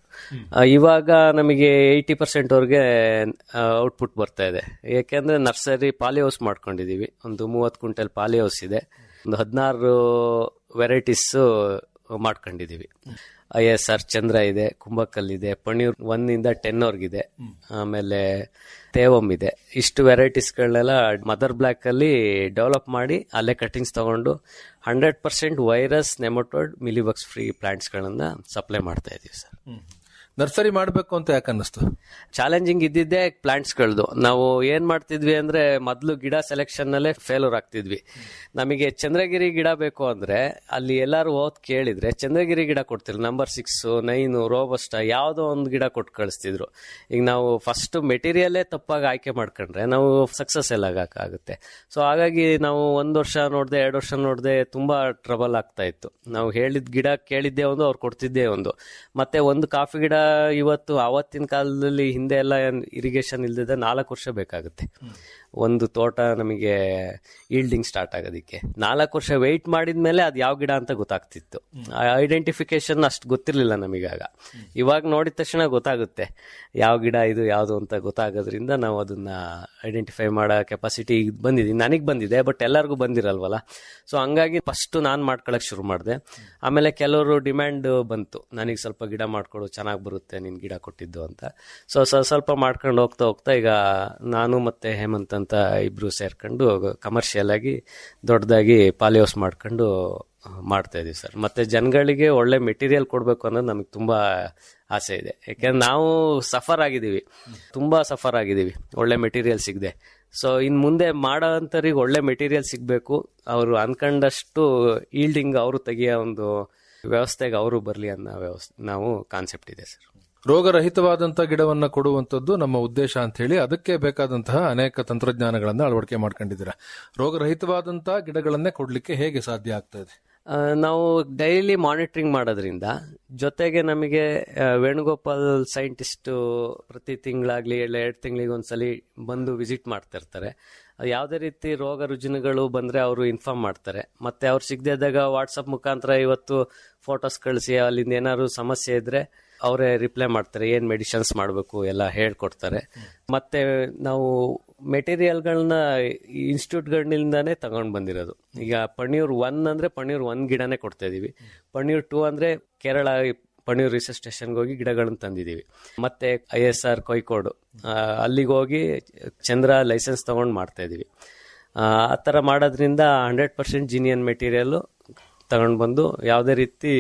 ಇವಾಗ ನಮಗೆ ಏಯ್ಟಿ ಪರ್ಸೆಂಟ್ ವರೆಗೆ ಔಟ್ಪುಟ್ ಬರ್ತಾ ಇದೆ ಯಾಕೆಂದ್ರೆ ನರ್ಸರಿ ಪಾಲಿ ಹೌಸ್ ಮಾಡ್ಕೊಂಡಿದೀವಿ ಒಂದು ಮೂವತ್ತು ಕ್ವಿಂಟಲ್ ಪಾಲಿ ಹೌಸ್ ಇದೆ ಒಂದು ಹದಿನಾರು ವೆರೈಟೀಸ್ ಮಾಡ್ಕೊಂಡಿದೀವಿ ಐ ಎಸ್ ಆರ್ ಚಂದ್ರ ಇದೆ ಕುಂಬಕಲ್ ಇದೆ ಪಣೀರ್ ಒನ್ ಇಂದ ಟೆನ್ ವರ್ಗಿದೆ ಆಮೇಲೆ ತೇವಮ್ ಇದೆ ಇಷ್ಟು ವೆರೈಟೀಸ್ಗಳನ್ನೆಲ್ಲ ಮದರ್ ಬ್ಲಾಕ್ ಅಲ್ಲಿ ಡೆವಲಪ್ ಮಾಡಿ ಅಲ್ಲೇ ಕಟಿಂಗ್ಸ್ ತಗೊಂಡು hundred percent virus nematode mealybugs free ಪ್ಲಾಂಟ್ಸ್ಗಳನ್ನ ಸಪ್ಲೈ ಮಾಡ್ತಾ ಇದೀವಿ ಸರ್ ನರ್ಸರಿ ಮಾಡಬೇಕು ಅಂತ ಯಾಕೆ ಅನ್ನಿಸ್ತು ಚಾಲೆಂಜಿಂಗ್ ಇದ್ದಿದ್ದೇ ಪ್ಲಾಂಟ್ಸ್ಗಳದು ನಾವು ಏನ್ ಮಾಡ್ತಿದ್ವಿ ಅಂದ್ರೆ ಮೊದಲು ಗಿಡ ಸೆಲೆಕ್ಷನ್ ನಲ್ಲೇ ಫೇಲ್ಯೂರ್ ಆಗ್ತಿದ್ವಿ ನಮಗೆ ಚಂದ್ರಗಿರಿ ಗಿಡ ಬೇಕು ಅಂದ್ರೆ ಅಲ್ಲಿ ಎಲ್ಲಾರು ಓದ್ ಕೇಳಿದ್ರೆ ಚಂದ್ರಗಿರಿ ಗಿಡ ಕೊಡ್ತಿದ್ರು ನಂಬರ್ ಸಿಕ್ಸ್ ನೈನು ರೋಬಸ್ಟ ಯಾವ್ದೋ ಒಂದು ಗಿಡ ಕೊಟ್ಟು ಕಳಿಸ್ತಿದ್ರು ಈಗ ನಾವು ಫಸ್ಟ್ ಮೆಟೀರಿಯಲ್ಲೇ ತಪ್ಪಾಗಿ ಆಯ್ಕೆ ಮಾಡ್ಕೊಂಡ್ರೆ ನಾವು ಸಕ್ಸಸ್ ಎಲ್ಲ ಆಗುತ್ತೆ ಸೊ ಹಾಗಾಗಿ ನಾವು ಒಂದ್ ವರ್ಷ ನೋಡ್ದೆ ಎರಡು ವರ್ಷ ನೋಡ್ದೆ ತುಂಬಾ ಟ್ರಬಲ್ ಆಗ್ತಾ ಇತ್ತು ನಾವು ಹೇಳಿದ ಗಿಡ ಕೇಳಿದ್ದೇ ಒಂದು ಅವ್ರು ಕೊಡ್ತಿದ್ದೇ ಒಂದು ಮತ್ತೆ ಒಂದು ಕಾಫಿ ಗಿಡ ಇವತ್ತು ಆವತ್ತಿನ ಕಾಲದಲ್ಲಿ ಹಿಂದೆ ಎಲ್ಲ ಇರಿಗೇಷನ್ ಇಲ್ದಿದ್ದ ನಾಲ್ಕು ವರ್ಷ ಬೇಕಾಗುತ್ತೆ ಒಂದು ತೋಟ ನಮಗೆ ಈಲ್ಡಿಂಗ್ ಸ್ಟಾರ್ಟ್ ಆಗೋದಕ್ಕೆ ನಾಲ್ಕು ವರ್ಷ ವೆಯ್ಟ್ ಮಾಡಿದ್ಮೇಲೆ ಅದು ಯಾವ ಗಿಡ ಅಂತ ಗೊತ್ತಾಗ್ತಿತ್ತು ಐಡೆಂಟಿಫಿಕೇಶನ್ ಅಷ್ಟು ಗೊತ್ತಿರಲಿಲ್ಲ ನಮಗಾಗ ಇವಾಗ ನೋಡಿದ ತಕ್ಷಣ ಗೊತ್ತಾಗುತ್ತೆ ಯಾವ ಗಿಡ ಇದು ಯಾವುದು ಅಂತ ಗೊತ್ತಾಗೋದ್ರಿಂದ ನಾವು ಅದನ್ನ ಐಡೆಂಟಿಫೈ ಮಾಡೋ ಕೆಪಾಸಿಟಿ ಬಂದಿದೆ ನನಗೆ ಬಂದಿದೆ ಬಟ್ ಎಲ್ಲರಿಗೂ ಬಂದಿರಲ್ವಲ್ಲ ಸೊ ಹಂಗಾಗಿ ಫಸ್ಟ್ ನಾನು ಮಾಡ್ಕೊಳಕ್ ಶುರು ಮಾಡಿದೆ ಆಮೇಲೆ ಕೆಲವರು ಡಿಮ್ಯಾಂಡ್ ಬಂತು ನನಗೆ ಸ್ವಲ್ಪ ಗಿಡ ಮಾಡ್ಕೊಡು ಚೆನ್ನಾಗಿ ಬರುತ್ತೆ ನಿನ್ ಗಿಡ ಕೊಟ್ಟಿದ್ದು ಅಂತ ಸೊ ಸ್ವಲ್ಪ ಮಾಡ್ಕೊಂಡು ಹೋಗ್ತಾ ಹೋಗ್ತಾ ಈಗ ನಾನು ಮತ್ತೆ ಹೇಮಂತ್ ಅಂತ ಇಬ್ರು ಸೇರ್ಕೊಂಡು ಕಮರ್ಷಿಯಲ್ ಆಗಿ ದೊಡ್ಡದಾಗಿ ಪಾಲಿಹೌಸ್ ಮಾಡ್ಕೊಂಡು ಮಾಡ್ತಾ ಇದೀವಿ ಸರ್ ಮತ್ತೆ ಜನಗಳಿಗೆ ಒಳ್ಳೆ ಮೆಟೀರಿಯಲ್ ಕೊಡ್ಬೇಕು ಅನ್ನೋದು ನಮಗೆ ತುಂಬಾ ಆಸೆ ಇದೆ ಯಾಕೆಂದ್ರೆ ನಾವು ಸಫರ್ ಆಗಿದ್ದೀವಿ ತುಂಬಾ ಸಫರ್ ಆಗಿದ್ದೀವಿ ಒಳ್ಳೆ ಮೆಟೀರಿಯಲ್ ಸಿಗದೆ ಸೊ ಇನ್ ಮುಂದೆ ಮಾಡೋ ಅಂತರಿಗೆ ಒಳ್ಳೆ ಮೆಟೀರಿಯಲ್ ಸಿಗ್ಬೇಕು ಅವರು ಅನ್ಕೊಂಡಷ್ಟು ಈಲ್ಡಿಂಗ್ ಅವರು ತೆಗಿಯೋ ಒಂದು ವ್ಯವಸ್ಥೆಗೆ ಅವರು ಬರಲಿ ಅನ್ನೋ ವ್ಯವಸ್ಥೆ ನಾವು ಕಾನ್ಸೆಪ್ಟ್ ಇದೆ ಸರ್ ರೋಗರಹಿತವಾದಂತಹ ಗಿಡವನ್ನ ಕೊಡುವಂತದ್ದು ನಮ್ಮ ಉದ್ದೇಶ ಅಂತ ಹೇಳಿ ಅದಕ್ಕೆ ಬೇಕಾದಂತಹ ಅನೇಕ ತಂತ್ರಜ್ಞಾನಗಳನ್ನ ಅಳವಡಿಕೆ ಮಾಡ್ಕೊಂಡಿದ್ದೀರಾ ರೋಗರಹಿತವಾದಂತಹ ಗಿಡಗಳನ್ನೇ ಕೊಡ್ಲಿಕ್ಕೆ ಹೇಗೆ ಸಾಧ್ಯ ಆಗ್ತಾ ಇದೆ ಆ, ನಾವು ಡೈಲಿ ಮಾನಿಟರಿಂಗ್ ಮಾಡೋದ್ರಿಂದ ಜೊತೆಗೆ ನಮಗೆ ಆ, ವೇಣುಗೋಪಾಲ್ ಸೈಂಟಿಸ್ಟ್ ಪ್ರತಿ ತಿಂಗಳಾಗ್ಲಿ ಇಲ್ಲ ಎರಡು ತಿಂಗಳಿಗೆ ಒಂದ್ಸಲಿ ಬಂದು ವಿಸಿಟ್ ಮಾಡ್ತಾ ಇರ್ತಾರೆ ಅದು ಯಾವುದೇ ರೀತಿ ರೋಗ ರುಜಿನಗಳು ಬಂದ್ರೆ ಅವರು ಇನ್ಫಾರ್ಮ್ ಮಾಡ್ತಾರೆ ಮತ್ತೆ ಅವ್ರು ಸಿಗದೇ ಇದ್ದಾಗ ವಾಟ್ಸಪ್ ಮುಖಾಂತರ ಇವತ್ತು ಫೋಟೋಸ್ ಕಳಿಸಿ ಅಲ್ಲಿಂದ ಏನಾದ್ರು ಸಮಸ್ಯೆ ಇದ್ರೆ ಅವರೇ ರಿಪ್ಲೈ ಮಾಡ್ತಾರೆ ಏನ್ ಮೆಡಿಸಿನ್ಸ್ ಮಾಡಬೇಕು ಎಲ್ಲ ಹೇಳ್ಕೊಡ್ತಾರೆ ಮತ್ತೆ ನಾವು ಮೆಟೀರಿಯಲ್ಗಳನ್ನ ಇನ್ಸ್ಟಿಟ್ಯೂಟ್ಗಳಿಂದಾನೇ ತಗೊಂಡ್ ಬಂದಿರೋದು ಈಗ ಪಣೀರ್ ಒನ್ ಅಂದ್ರೆ ಪಣೀರ್ ಒನ್ ಗಿಡನೇ ಕೊಡ್ತಾ ಇದೀವಿ ಪಣೀರ್ ಟೂ ಅಂದ್ರೆ ಕೇರಳ ಪಣೀರ್ ರಿಸರ್ಚ್ ಸ್ಟೇಷನ್ಗೆ ಹೋಗಿ ಗಿಡಗಳನ್ನ ತಂದಿದೀವಿ ಮತ್ತೆ ಐ ಎಸ್ ಆರ್ ಕೊಯ್ಕೋಡು ಆ, ಅಲ್ಲಿಗೆ ಹೋಗಿ ಚಂದ್ರ ಲೈಸೆನ್ಸ್ ತಗೊಂಡ್ ಮಾಡ್ತಾ ಇದೀವಿ ಆ ಆ ಥರ ಮಾಡೋದ್ರಿಂದ ಹಂಡ್ರೆಡ್ ಪರ್ಸೆಂಟ್ ಜಿನಿಯನ್ ಮೆಟೀರಿಯಲ್ ತಗೊಂಡ್ ಬಂದು ಯಾವುದೇ ರೀತಿ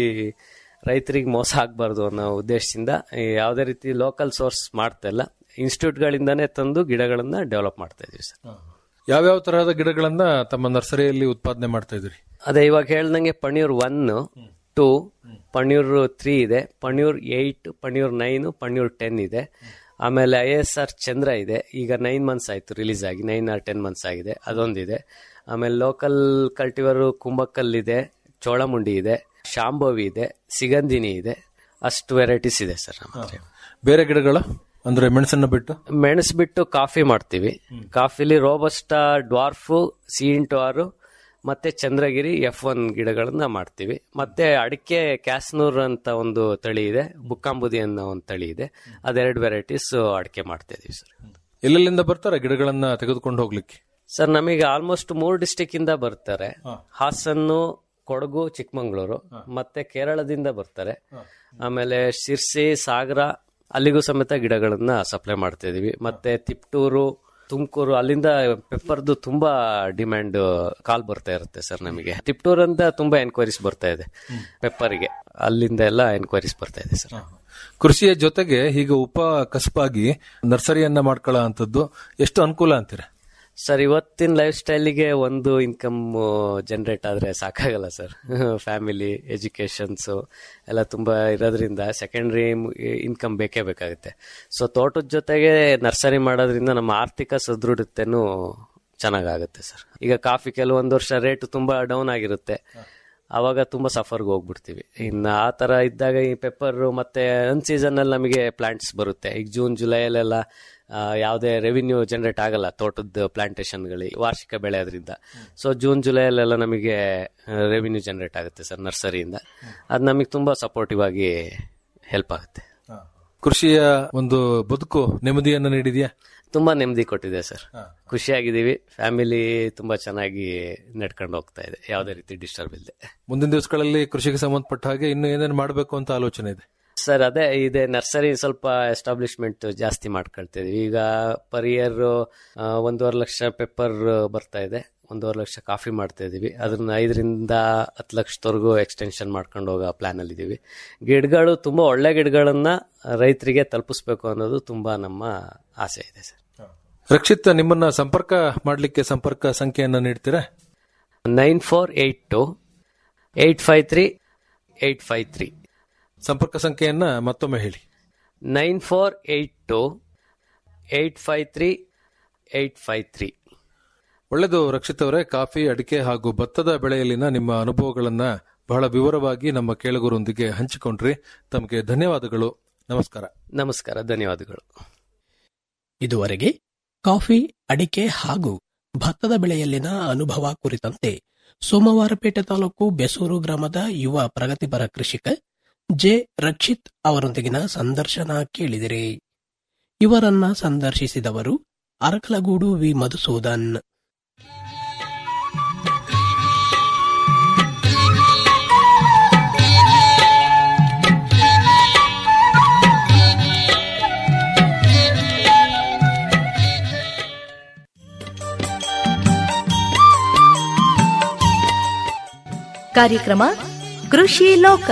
ರೈತರಿಗೆ ಮೋಸ ಆಗಬಾರ್ದು ಅನ್ನೋ ಉದ್ದೇಶದಿಂದ ಈ ಯಾವುದೇ ರೀತಿ ಲೋಕಲ್ ಸೋರ್ಸ್ ಮಾಡ್ತಾ ಇಲ್ಲ ಇನ್ಸ್ಟಿಟ್ಯೂಟ್ಗಳಿಂದಾನೇ ತಂದು ಗಿಡಗಳನ್ನ ಡೆವಲಪ್ ಮಾಡ್ತಾ ಇದೀವಿ ಸರ್ ಯಾವ್ಯಾವ ತರಹದ ಗಿಡಗಳನ್ನ ತಮ್ಮ ನರ್ಸರಿಯಲ್ಲಿ ಉತ್ಪಾದನೆ ಮಾಡ್ತಾ ಇದ್ರಿ ಅದೇ ಇವಾಗ ಹೇಳ್ದಂಗೆ Panniyur one two Panniyur three ಇದೆ Panniyur eight Panniyur nine Panniyur ten ಇದೆ ಆಮೇಲೆ ಐ ಎಸ್ ಆರ್ ಚಂದ್ರ ಇದೆ ಈಗ ನೈನ್ ಮಂತ್ಸ್ ಆಯ್ತು ರಿಲೀಸ್ ಆಗಿ ನೈನ್ ಆರ್ ಟೆನ್ ಮಂತ್ಸ್ ಆಗಿದೆ ಅದೊಂದಿದೆ ಆಮೇಲೆ ಲೋಕಲ್ ಕಲ್ಟಿವರ್ ಕುಂಬಕ್ಕಲ್ ಇದೆ ಚೋಳಮುಂಡಿ ಇದೆ ಶಾಂಭವಿ ಇದೆ ಸಿಗಂಧಿನಿ ಇದೆ ಅಷ್ಟು ವೆರೈಟೀಸ್ ಇದೆ ಸರ್ ನಮ್ಮ ಹತ್ರ ಬೇರೆ ಗಿಡಗಳು ಅಂದ್ರೆ ಮೆಣಸನ್ನ ಬಿಟ್ಟು ಮೆಣಸು ಬಿಟ್ಟು ಕಾಫಿ ಮಾಡ್ತೀವಿ ಕಾಫಿಲಿ robusta dwarf C into R ಮತ್ತೆ ಚಂದ್ರಗಿರಿ ಎಫ್ ಒನ್ ಗಿಡಗಳನ್ನ ಮಾಡ್ತೀವಿ ಮತ್ತೆ ಅಡಿಕೆ ಕ್ಯಾಸ್ನೂರ್ ಅಂತ ಒಂದು ತಳಿ ಇದೆ ಬುಕ್ಕಾಂಬುದಿ ಅನ್ನೋ ಒಂದು ತಳಿ ಇದೆ ಅದೆರಡು ವೆರೈಟೀಸ್ ಅಡಿಕೆ ಮಾಡ್ತಾ ಇದೀವಿ ಸರ್ ಎಲ್ಲೆಲ್ಲಿಂದ ಬರ್ತಾರೆ ಗಿಡಗಳನ್ನ ತೆಗೆದುಕೊಂಡು ಹೋಗ್ಲಿಕ್ಕೆ ಸರ್ ನಮಗೆ ಆಲ್ಮೋಸ್ಟ್ ಮೂರು ಡಿಸ್ಟಿಕ್ ಇಂದ ಬರ್ತಾರೆ ಹಾಸನ್ನು ಕೊಡಗು ಚಿಕ್ಕಮಂಗ್ಳೂರು ಮತ್ತೆ ಕೇರಳದಿಂದ ಬರ್ತಾರೆ ಆಮೇಲೆ ಶಿರ್ಸಿ ಸಾಗರ ಅಲ್ಲಿಗೂ ಸಮೇತ ಗಿಡಗಳನ್ನ ಸಪ್ಲೈ ಮಾಡ್ತಾ ಇದೀವಿ ಮತ್ತೆ ತಿಪ್ಟೂರು ತುಮಕೂರು ಅಲ್ಲಿಂದ ಪೆಪ್ಪರ್ದು ತುಂಬಾ ಡಿಮ್ಯಾಂಡ್ ಕಾಲ್ ಬರ್ತಾ ಇರುತ್ತೆ ಸರ್ ನಮಗೆ ತಿಪ್ಟೂರ್ ಅಂತ ತುಂಬಾ ಎನ್ಕ್ವೈರೀಸ್ ಬರ್ತಾ ಇದೆ ಪೆಪ್ಪರ್ಗೆ ಅಲ್ಲಿಂದ ಎಲ್ಲ ಎನ್ಕ್ವೈರೀಸ್ ಬರ್ತಾ ಇದೆ ಸರ್ ಕೃಷಿಯ ಜೊತೆಗೆ ಹೀಗೆ ಉಪ ಕಸಬಾಗಿ ನರ್ಸರಿಯನ್ನ ಮಾಡ್ಕೊಳ್ಳೋ ಅಂತದ್ದು ಎಷ್ಟು ಅನುಕೂಲ ಅಂತೀರ ಸರ್ ಇವತ್ತಿನ ಲೈಫ್ ಸ್ಟೈಲಿಗೆ ಒಂದು ಇನ್ಕಮ್ ಜನರೇಟ್ ಆದ್ರೆ ಸಾಕಾಗಲ್ಲ ಸರ್ ಫ್ಯಾಮಿಲಿ ಎಜುಕೇಶನ್ಸ್ ಎಲ್ಲ ತುಂಬಾ ಇರೋದ್ರಿಂದ ಸೆಕೆಂಡ್ರಿ ಇನ್ಕಮ್ ಬೇಕೇ ಬೇಕಾಗುತ್ತೆ ಸೊ ತೋಟದ ಜೊತೆಗೆ ನರ್ಸರಿ ಮಾಡೋದ್ರಿಂದ ನಮ್ಮ ಆರ್ಥಿಕ ಸದೃಢತೆನೂ ಚೆನ್ನಾಗಾಗುತ್ತೆ ಸರ್ ಈಗ ಕಾಫಿ ಕೆಲವೊಂದು ವರ್ಷ ರೇಟ್ ತುಂಬಾ ಡೌನ್ ಆಗಿರುತ್ತೆ ಅವಾಗ ತುಂಬಾ ಸಫರ್ಗೆ ಹೋಗ್ಬಿಡ್ತೀವಿ ಇನ್ನು ಆ ತರ ಇದ್ದಾಗ ಈ ಪೆಪ್ಪರ್ ಮತ್ತೆ ಅನ್ ಸೀಸನ್ ಅಲ್ಲಿ ನಮಗೆ ಪ್ಲಾಂಟ್ಸ್ ಬರುತ್ತೆ ಈಗ ಜೂನ್ ಜುಲೈಲೆಲ್ಲ ಯಾವುದೇ ರೆವಿನ್ಯೂ ಜನರೇಟ್ ಆಗಲ್ಲ ತೋಟದ ಪ್ಲಾಂಟೇಶನ್ಗಳಿಗೆ ವಾರ್ಷಿಕ ಬೆಳೆ ಅದರಿಂದ ಸೊ ಜೂನ್ ಜುಲೈಲೆಲ್ಲ ನಮಗೆ ರೆವಿನ್ಯೂ ಜನರೇಟ್ ಆಗುತ್ತೆ ಸರ್ ನರ್ಸರಿಯಿಂದ ಅದು ನಮಗೆ ತುಂಬಾ ಸಪೋರ್ಟಿವ್ ಆಗಿ ಹೆಲ್ಪ್ ಆಗುತ್ತೆ ಕೃಷಿಯ ಒಂದು ಬದುಕು ನೆಮ್ಮದಿಯನ್ನು ನೀಡಿದ್ಯಾ ತುಂಬಾ ನೆಮ್ಮದಿ ಕೊಟ್ಟಿದೆ ಸರ್ ಖುಷಿಯಾಗಿದ್ದೀವಿ ಫ್ಯಾಮಿಲಿ ತುಂಬಾ ಚೆನ್ನಾಗಿ ನಡ್ಕೊಂಡು ಹೋಗ್ತಾ ಇದೆ ಯಾವುದೇ ರೀತಿ ಡಿಸ್ಟರ್ಬ್ ಇಲ್ಲದೆ ಮುಂದಿನ ದಿವಸಗಳಲ್ಲಿ ಕೃಷಿಗೆ ಸಂಬಂಧಪಟ್ಟ ಹಾಗೆ ಇನ್ನು ಏನೇನು ಮಾಡಬೇಕು ಅಂತ ಆಲೋಚನೆ ಇದೆ ಸರ್ ಅದೇ ಇದೆ ನರ್ಸರಿ ಸ್ವಲ್ಪ ಎಸ್ಟಾಬ್ಲಿಷ್ಮೆಂಟ್ ಜಾಸ್ತಿ ಮಾಡ್ಕೊಳ್ತಿದ್ವಿ ಈಗ ಪರ್ ಇಯರ್ ಒಂದೂವರೆ ಲಕ್ಷ ಪೆಪ್ಪರ್ ಬರ್ತಾ ಇದೆ ಒಂದೂವರೆ ಲಕ್ಷ ಕಾಫಿ ಮಾಡ್ತಾ ಇದೀವಿ ಅದನ್ನ ಐದರಿಂದ ಹತ್ತು ಲಕ್ಷದವರೆಗೂ ಎಕ್ಸ್ಟೆನ್ಷನ್ ಮಾಡ್ಕೊಂಡು ಹೋಗೋ ಪ್ಲಾನ್ ಅಲ್ಲಿ ಇದೀವಿ ಗಿಡಗಳು ತುಂಬಾ ಒಳ್ಳೆ ಗಿಡಗಳನ್ನ ರೈತರಿಗೆ ತಲುಪಿಸ್ಬೇಕು ಅನ್ನೋದು ತುಂಬಾ ನಮ್ಮ ಆಸೆ ಇದೆ ಸರ್ ರಕ್ಷಿತ್ ನಿಮ್ಮನ್ನ ಸಂಪರ್ಕ ಮಾಡಲಿಕ್ಕೆ ಸಂಪರ್ಕ ಸಂಖ್ಯೆಯನ್ನ ನೀಡ್ತೀರಾ nine four eight two eight five three eight five three ಸಂಪರ್ಕ ಸಂಖ್ಯೆಯನ್ನ ಮತ್ತೊಮ್ಮೆ ಹೇಳಿ nine four eight two eight five three eight five three ಒಳ್ಳೆಯದು ರಕ್ಷಿತ್ ಅವರೇ ಕಾಫಿ ಅಡಿಕೆ ಹಾಗೂ ಭತ್ತದ ಬೆಳೆಯಲ್ಲಿನ ನಿಮ್ಮ ಅನುಭವಗಳನ್ನ ಬಹಳ ವಿವರವಾಗಿ ನಮ್ಮ ಕೇಳುಗರೊಂದಿಗೆ ಹಂಚಿಕೊಂಡ್ರಿ ತಮಗೆ ಧನ್ಯವಾದಗಳು ನಮಸ್ಕಾರ ನಮಸ್ಕಾರ ಧನ್ಯವಾದಗಳು ಇದುವರೆಗೆ ಕಾಫಿ ಅಡಿಕೆ ಹಾಗೂ ಭತ್ತದ ಬೆಳೆಯಲ್ಲಿನ ಅನುಭವ ಕುರಿತಂತೆ ಸೋಮವಾರಪೇಟೆ ತಾಲೂಕು ಬೆಸೂರು ಗ್ರಾಮದ ಯುವ ಪ್ರಗತಿಪರ ಕೃಷಿಕ ಜೆ ರಕ್ಷಿತ್ ಅವರೊಂದಿಗಿನ ಸಂದರ್ಶನ ಕೇಳಿದಿರಿ ಇವರನ್ನ ಸಂದರ್ಶಿಸಿದವರು ಅರಕಲಗೂಡು ವಿ ಮಧುಸೂದನ್ ಕಾರ್ಯಕ್ರಮ ಕೃಷಿ ಲೋಕ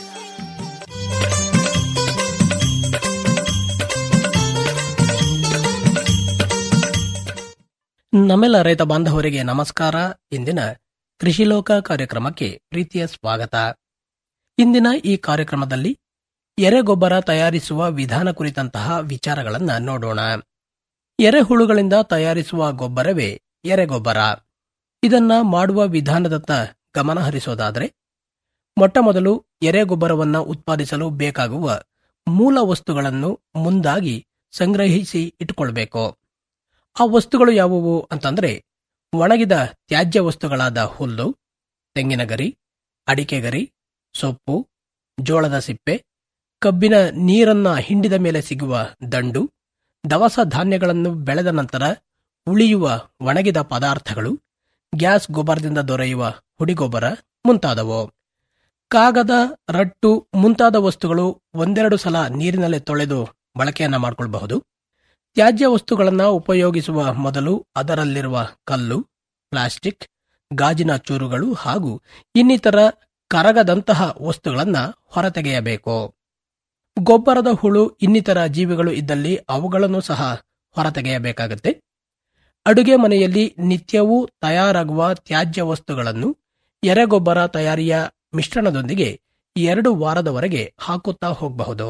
ನಮ್ಮೆಲ್ಲ ರೈತ ಬಾಂಧವರಿಗೆ ನಮಸ್ಕಾರ ಇಂದಿನ ಕೃಷಿ ಲೋಕ ಕಾರ್ಯಕ್ರಮಕ್ಕೆ ಪ್ರೀತಿಯ ಸ್ವಾಗತ ಇಂದಿನ ಈ ಕಾರ್ಯಕ್ರಮದಲ್ಲಿ ಎರೆಗೊಬ್ಬರ ತಯಾರಿಸುವ ವಿಧಾನ ಕುರಿತಂತಹ ವಿಚಾರಗಳನ್ನ ನೋಡೋಣ ಎರೆಹುಳುಗಳಿಂದ ತಯಾರಿಸುವ ಗೊಬ್ಬರವೇ ಎರೆಗೊಬ್ಬರ ಇದನ್ನ ಮಾಡುವ ವಿಧಾನದತ್ತ ಗಮನ ಹರಿಸೋದಾದರೆ ಮೊಟ್ಟಮೊದಲು ಎರೆಗೊಬ್ಬರವನ್ನ ಉತ್ಪಾದಿಸಲು ಬೇಕಾಗುವ ಮೂಲ ವಸ್ತುಗಳನ್ನು ಮುಂದಾಗಿ ಸಂಗ್ರಹಿಸಿ ಇಟ್ಟುಕೊಳ್ಬೇಕು ಆ ವಸ್ತುಗಳು ಯಾವುವು ಅಂತಂದ್ರೆ ಒಣಗಿದ ತ್ಯಾಜ್ಯ ವಸ್ತುಗಳಾದ ಹುಲ್ಲು ತೆಂಗಿನ ಗರಿ ಅಡಿಕೆ ಗರಿ ಸೊಪ್ಪು ಜೋಳದ ಸಿಪ್ಪೆ ಕಬ್ಬಿನ ನೀರನ್ನ ಹಿಂಡಿದ ಮೇಲೆ ಸಿಗುವ ದಂಡು ದವಸ ಧಾನ್ಯಗಳನ್ನು ಬೆಳೆದ ನಂತರ ಉಳಿಯುವ ಒಣಗಿದ ಪದಾರ್ಥಗಳು ಗ್ಯಾಸ್ ಗೊಬ್ಬರದಿಂದ ದೊರೆಯುವ ಹುಡಿಗೊಬ್ಬರ ಮುಂತಾದವು ಕಾಗದ ರಟ್ಟು ಮುಂತಾದ ವಸ್ತುಗಳು ಒಂದೆರಡು ಸಲ ನೀರಿನಲ್ಲಿ ತೊಳೆದು ಬಳಕೆಯನ್ನ ಮಾಡಿಕೊಳ್ಳಬಹುದು ತ್ಯಾಜ್ಯ ವಸ್ತುಗಳನ್ನು ಉಪಯೋಗಿಸುವ ಮೊದಲು ಅದರಲ್ಲಿರುವ ಕಲ್ಲು ಪ್ಲಾಸ್ಟಿಕ್ ಗಾಜಿನ ಚೂರುಗಳು ಹಾಗೂ ಇನ್ನಿತರ ಕರಗದಂತಹ ವಸ್ತುಗಳನ್ನ ಹೊರತೆಗೆಯಬೇಕು ಗೊಬ್ಬರದ ಹುಳು ಇನ್ನಿತರ ಜೀವಿಗಳು ಇದ್ದಲ್ಲಿ ಅವುಗಳನ್ನು ಸಹ ಹೊರತೆಗೆಯಬೇಕಾಗುತ್ತೆ ಅಡುಗೆ ಮನೆಯಲ್ಲಿ ನಿತ್ಯವೂ ತಯಾರಾಗುವ ತ್ಯಾಜ್ಯ ವಸ್ತುಗಳನ್ನು ಎರೆಗೊಬ್ಬರ ತಯಾರಿಯ ಮಿಶ್ರಣದೊಂದಿಗೆ ಎರಡು ವಾರದವರೆಗೆ ಹಾಕುತ್ತಾ ಹೋಗಬಹುದು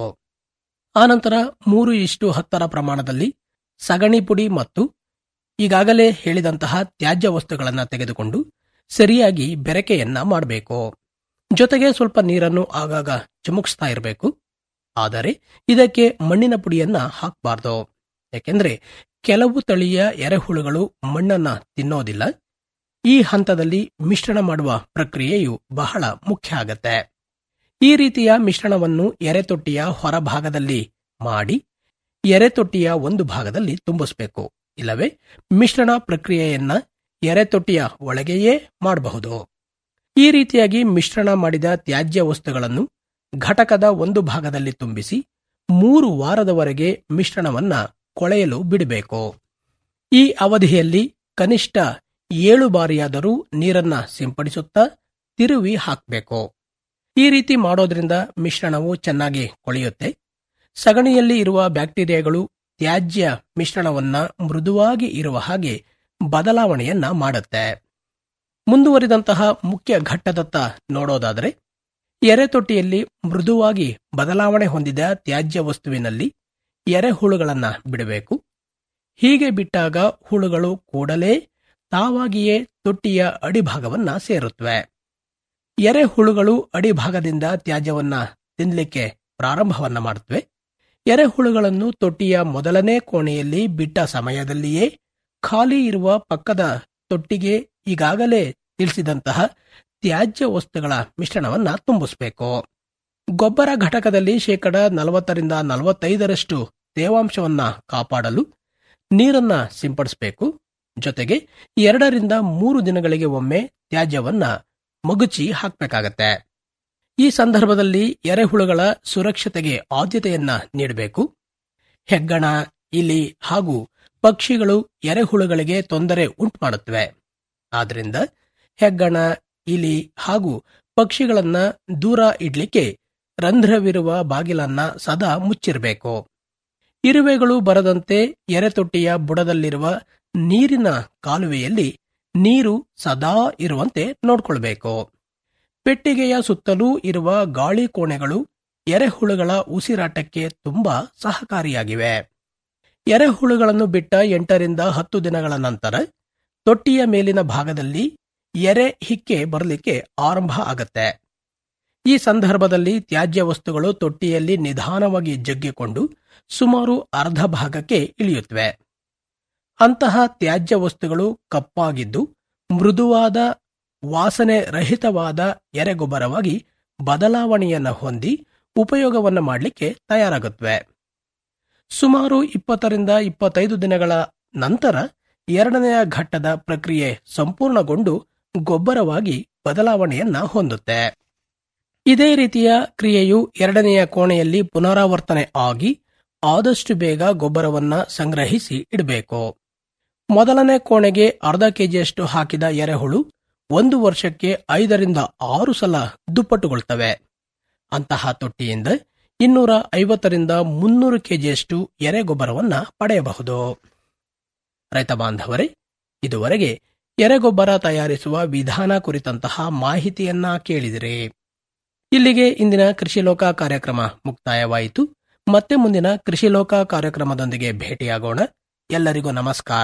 ಆನಂತರ ಮೂರು ಇಷ್ಟು ಹತ್ತರ ಪ್ರಮಾಣದಲ್ಲಿ ಸಗಣಿ ಪುಡಿ ಮತ್ತು ಈಗಾಗಲೇ ಹೇಳಿದಂತಹ ತ್ಯಾಜ್ಯ ವಸ್ತುಗಳನ್ನು ತೆಗೆದುಕೊಂಡು ಸರಿಯಾಗಿ ಬೆರಕೆಯನ್ನ ಮಾಡಬೇಕು ಜೊತೆಗೆ ಸ್ವಲ್ಪ ನೀರನ್ನು ಆಗಾಗ ಚಿಮುಕ್ಸ್ತಾ ಇರಬೇಕು ಆದರೆ ಇದಕ್ಕೆ ಮಣ್ಣಿನ ಪುಡಿಯನ್ನ ಹಾಕಬಾರ್ದು ಯಾಕೆಂದ್ರೆ ಕೆಲವು ತಳಿಯ ಎರೆಹುಳುಗಳು ಮಣ್ಣನ್ನ ತಿನ್ನೋದಿಲ್ಲ ಈ ಹಂತದಲ್ಲಿ ಮಿಶ್ರಣ ಮಾಡುವ ಪ್ರಕ್ರಿಯೆಯು ಬಹಳ ಮುಖ್ಯ ಆಗತ್ತೆ ಈ ರೀತಿಯ ಮಿಶ್ರಣವನ್ನು ಎರೆತೊಟ್ಟಿಯ ಹೊರಭಾಗದಲ್ಲಿ ಮಾಡಿ ಎರೆತೊಟ್ಟಿಯ ಒಂದು ಭಾಗದಲ್ಲಿ ತುಂಬಿಸಬೇಕು ಇಲ್ಲವೇ ಮಿಶ್ರಣ ಪ್ರಕ್ರಿಯೆಯನ್ನ ಎರೆತೊಟ್ಟಿಯ ಒಳಗೆಯೇ ಮಾಡಬಹುದು ಈ ರೀತಿಯಾಗಿ ಮಿಶ್ರಣ ಮಾಡಿದ ತ್ಯಾಜ್ಯ ವಸ್ತುಗಳನ್ನು ಘಟಕದ ಒಂದು ಭಾಗದಲ್ಲಿ ತುಂಬಿಸಿ ಮೂರು ವಾರದವರೆಗೆ ಮಿಶ್ರಣವನ್ನ ಕೊಳೆಯಲು ಬಿಡಬೇಕು ಈ ಅವಧಿಯಲ್ಲಿ ಕನಿಷ್ಠ ಏಳು ಬಾರಿಯಾದರೂ ನೀರನ್ನ ಸಿಂಪಡಿಸುತ್ತಾ ತಿರುವಿ ಹಾಕಬೇಕು ಈ ರೀತಿ ಮಾಡೋದ್ರಿಂದ ಮಿಶ್ರಣವು ಚೆನ್ನಾಗಿ ಕೊಳೆಯುತ್ತೆ ಸಗಣಿಯಲ್ಲಿ ಇರುವ ಬ್ಯಾಕ್ಟೀರಿಯಾಗಳು ತ್ಯಾಜ್ಯ ಮಿಶ್ರಣವನ್ನ ಮೃದುವಾಗಿ ಇರುವ ಹಾಗೆ ಬದಲಾವಣೆಯನ್ನ ಮಾಡುತ್ತೆ ಮುಂದುವರಿದಂತಹ ಮುಖ್ಯ ಘಟ್ಟದತ್ತ ನೋಡೋದಾದರೆ ಎರೆತೊಟ್ಟಿಯಲ್ಲಿ ಮೃದುವಾಗಿ ಬದಲಾವಣೆ ಹೊಂದಿದ ತ್ಯಾಜ್ಯ ವಸ್ತುವಿನಲ್ಲಿ ಎರೆಹುಳುಗಳನ್ನ ಬಿಡಬೇಕು ಹೀಗೆ ಬಿಟ್ಟಾಗ ಹುಳುಗಳು ಕೂಡಲೇ ತಾವಾಗಿಯೇ ತೊಟ್ಟಿಯ ಅಡಿಭಾಗವನ್ನ ಸೇರುತ್ತವೆ ಎರೆಹುಳುಗಳು ಅಡಿಭಾಗದಿಂದ ತ್ಯಾಜ್ಯವನ್ನ ತಿನ್ನಲಿಕ್ಕೆ ಪ್ರಾರಂಭವನ್ನ ಮಾಡುತ್ತವೆ ಎರೆಹುಳುಗಳನ್ನು ತೊಟ್ಟಿಯ ಮೊದಲನೇ ಕೋಣೆಯಲ್ಲಿ ಬಿಟ್ಟ ಸಮಯದಲ್ಲಿಯೇ ಖಾಲಿ ಇರುವ ಪಕ್ಕದ ತೊಟ್ಟಿಗೆ ಈಗಾಗಲೇ ತಿಳಿಸಿದಂತಹ ತ್ಯಾಜ್ಯ ವಸ್ತುಗಳ ಮಿಶ್ರಣವನ್ನ ತುಂಬಿಸಬೇಕು ಗೊಬ್ಬರ ಘಟಕದಲ್ಲಿ ಶೇಕಡ ನಲವತ್ತರಿಂದ ನಲವತ್ತೈದರಷ್ಟು ತೇವಾಂಶವನ್ನ ಕಾಪಾಡಲು ನೀರನ್ನ ಸಿಂಪಡಿಸಬೇಕು ಜೊತೆಗೆ ಎರಡರಿಂದ ಮೂರು ದಿನಗಳಿಗೆ ಒಮ್ಮೆ ತ್ಯಾಜ್ಯವನ್ನ ಮಗುಚಿ ಹಾಕಬೇಕಾಗತ್ತೆ ಈ ಸಂದರ್ಭದಲ್ಲಿ ಎರೆಹುಳುಗಳ ಸುರಕ್ಷತೆಗೆ ಆದ್ಯತೆಯನ್ನ ನೀಡಬೇಕು ಹೆಗ್ಗಣ ಇಲಿ ಹಾಗೂ ಪಕ್ಷಿಗಳು ಎರೆಹುಳುಗಳಿಗೆ ತೊಂದರೆ ಉಂಟುಮಾಡುತ್ತವೆ ಆದ್ರಿಂದ ಹೆಗ್ಗಣ ಇಲಿ ಹಾಗೂ ಪಕ್ಷಿಗಳನ್ನ ದೂರ ಇಡ್ಲಿಕ್ಕೆ ರಂಧ್ರವಿರುವ ಬಾಗಿಲನ್ನ ಸದಾ ಮುಚ್ಚಿರಬೇಕು ಇರುವೆಗಳು ಬರದಂತೆ ಎರೆತೊಟ್ಟಿಯ ಬುಡದಲ್ಲಿರುವ ನೀರಿನ ಕಾಲುವೆಯಲ್ಲಿ ನೀರು ಸದಾ ಇರುವಂತೆ ನೋಡ್ಕೊಳ್ಬೇಕು ಪೆಟ್ಟಿಗೆಯ ಸುತ್ತಲೂ ಇರುವ ಗಾಳಿ ಕೋಣೆಗಳು ಎರೆಹುಳುಗಳ ಉಸಿರಾಟಕ್ಕೆ ತುಂಬಾ ಸಹಕಾರಿಯಾಗಿವೆ ಎರೆಹುಳುಗಳನ್ನು ಬಿಟ್ಟ ಎಂಟರಿಂದ ಹತ್ತು ದಿನಗಳ ನಂತರ ತೊಟ್ಟಿಯ ಮೇಲಿನ ಭಾಗದಲ್ಲಿ ಎರೆ ಹಿಕ್ಕೆ ಬರಲಿಕ್ಕೆ ಆರಂಭ ಆಗತ್ತೆ ಈ ಸಂದರ್ಭದಲ್ಲಿ ತ್ಯಾಜ್ಯ ವಸ್ತುಗಳು ತೊಟ್ಟಿಯಲ್ಲಿ ನಿಧಾನವಾಗಿ ಜಗ್ಗಿಕೊಂಡು ಸುಮಾರು ಅರ್ಧ ಭಾಗಕ್ಕೆ ಇಳಿಯುತ್ತವೆ ಅಂತಹ ತ್ಯಾಜ್ಯ ವಸ್ತುಗಳು ಕಪ್ಪಾಗಿದ್ದು ಮೃದುವಾದ ವಾಸನೆ ರಹಿತವಾದ ಎರೆಗೊಬ್ಬರವಾಗಿ ಬದಲಾವಣೆಯನ್ನ ಹೊಂದಿ ಉಪಯೋಗವನ್ನ ಮಾಡಲಿಕ್ಕೆ ತಯಾರಾಗುತ್ತವೆ ಸುಮಾರು ಇಪ್ಪತ್ತರಿಂದ ಇಪ್ಪತ್ತೈದು ದಿನಗಳ ನಂತರ ಎರಡನೆಯ ಘಟ್ಟದ ಪ್ರಕ್ರಿಯೆ ಸಂಪೂರ್ಣಗೊಂಡು ಗೊಬ್ಬರವಾಗಿ ಬದಲಾವಣೆಯನ್ನ ಹೊಂದುತ್ತೆ ಇದೇ ರೀತಿಯ ಕ್ರಿಯೆಯು ಎರಡನೆಯ ಕೋಣೆಯಲ್ಲಿ ಪುನರಾವರ್ತನೆ ಆಗಿ ಆದಷ್ಟು ಬೇಗ ಗೊಬ್ಬರವನ್ನ ಸಂಗ್ರಹಿಸಿ ಇಡಬೇಕು ಮೊದಲನೇ ಕೋಣೆಗೆ ಅರ್ಧ ಕೆಜಿಯಷ್ಟು ಹಾಕಿದ ಎರೆಹುಳು ಒಂದು ವರ್ಷಕ್ಕೆ ಐದರಿಂದ ಆರು ಸಲ ದುಪ್ಪಟ್ಟುಗೊಳ್ತವೆ ಅಂತಹ ತೊಟ್ಟಿಯಿಂದ ಇನ್ನೂರ ಐವತ್ತರಿಂದ ಮುನ್ನೂರು ಕೆಜಿಯಷ್ಟು ಎರೆಗೊಬ್ಬರವನ್ನ ಪಡೆಯಬಹುದು ರೈತ ಬಾಂಧವರೇ ಇದುವರೆಗೆ ಎರೆಗೊಬ್ಬರ ತಯಾರಿಸುವ ವಿಧಾನ ಕುರಿತಂತಹ ಮಾಹಿತಿಯನ್ನ ಕೇಳಿದಿರಿ ಇಲ್ಲಿಗೆ ಇಂದಿನ ಕೃಷಿ ಲೋಕ ಕಾರ್ಯಕ್ರಮ ಮುಕ್ತಾಯವಾಯಿತು ಮತ್ತೆ ಮುಂದಿನ ಕೃಷಿ ಲೋಕ ಕಾರ್ಯಕ್ರಮದೊಂದಿಗೆ ಭೇಟಿಯಾಗೋಣ ಎಲ್ಲರಿಗೂ ನಮಸ್ಕಾರ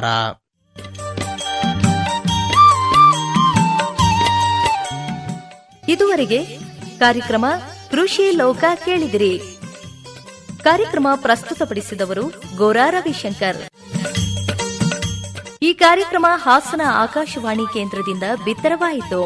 ಇದುವರೆಗೆ ಕಾರ್ಯಕ್ರಮ ಕೃಷಿ ಲೋಕ ಕೇಳಿದಿರಿ ಕಾರ್ಯಕ್ರಮ ಪ್ರಸ್ತುತಪಡಿಸಿದವರು ಗೋರಾ ರವಿಶಂಕರ್ ಈ ಕಾರ್ಯಕ್ರಮ ಹಾಸನ ಆಕಾಶವಾಣಿ ಕೇಂದ್ರದಿಂದ ಬಿತ್ತರವಾಯಿತು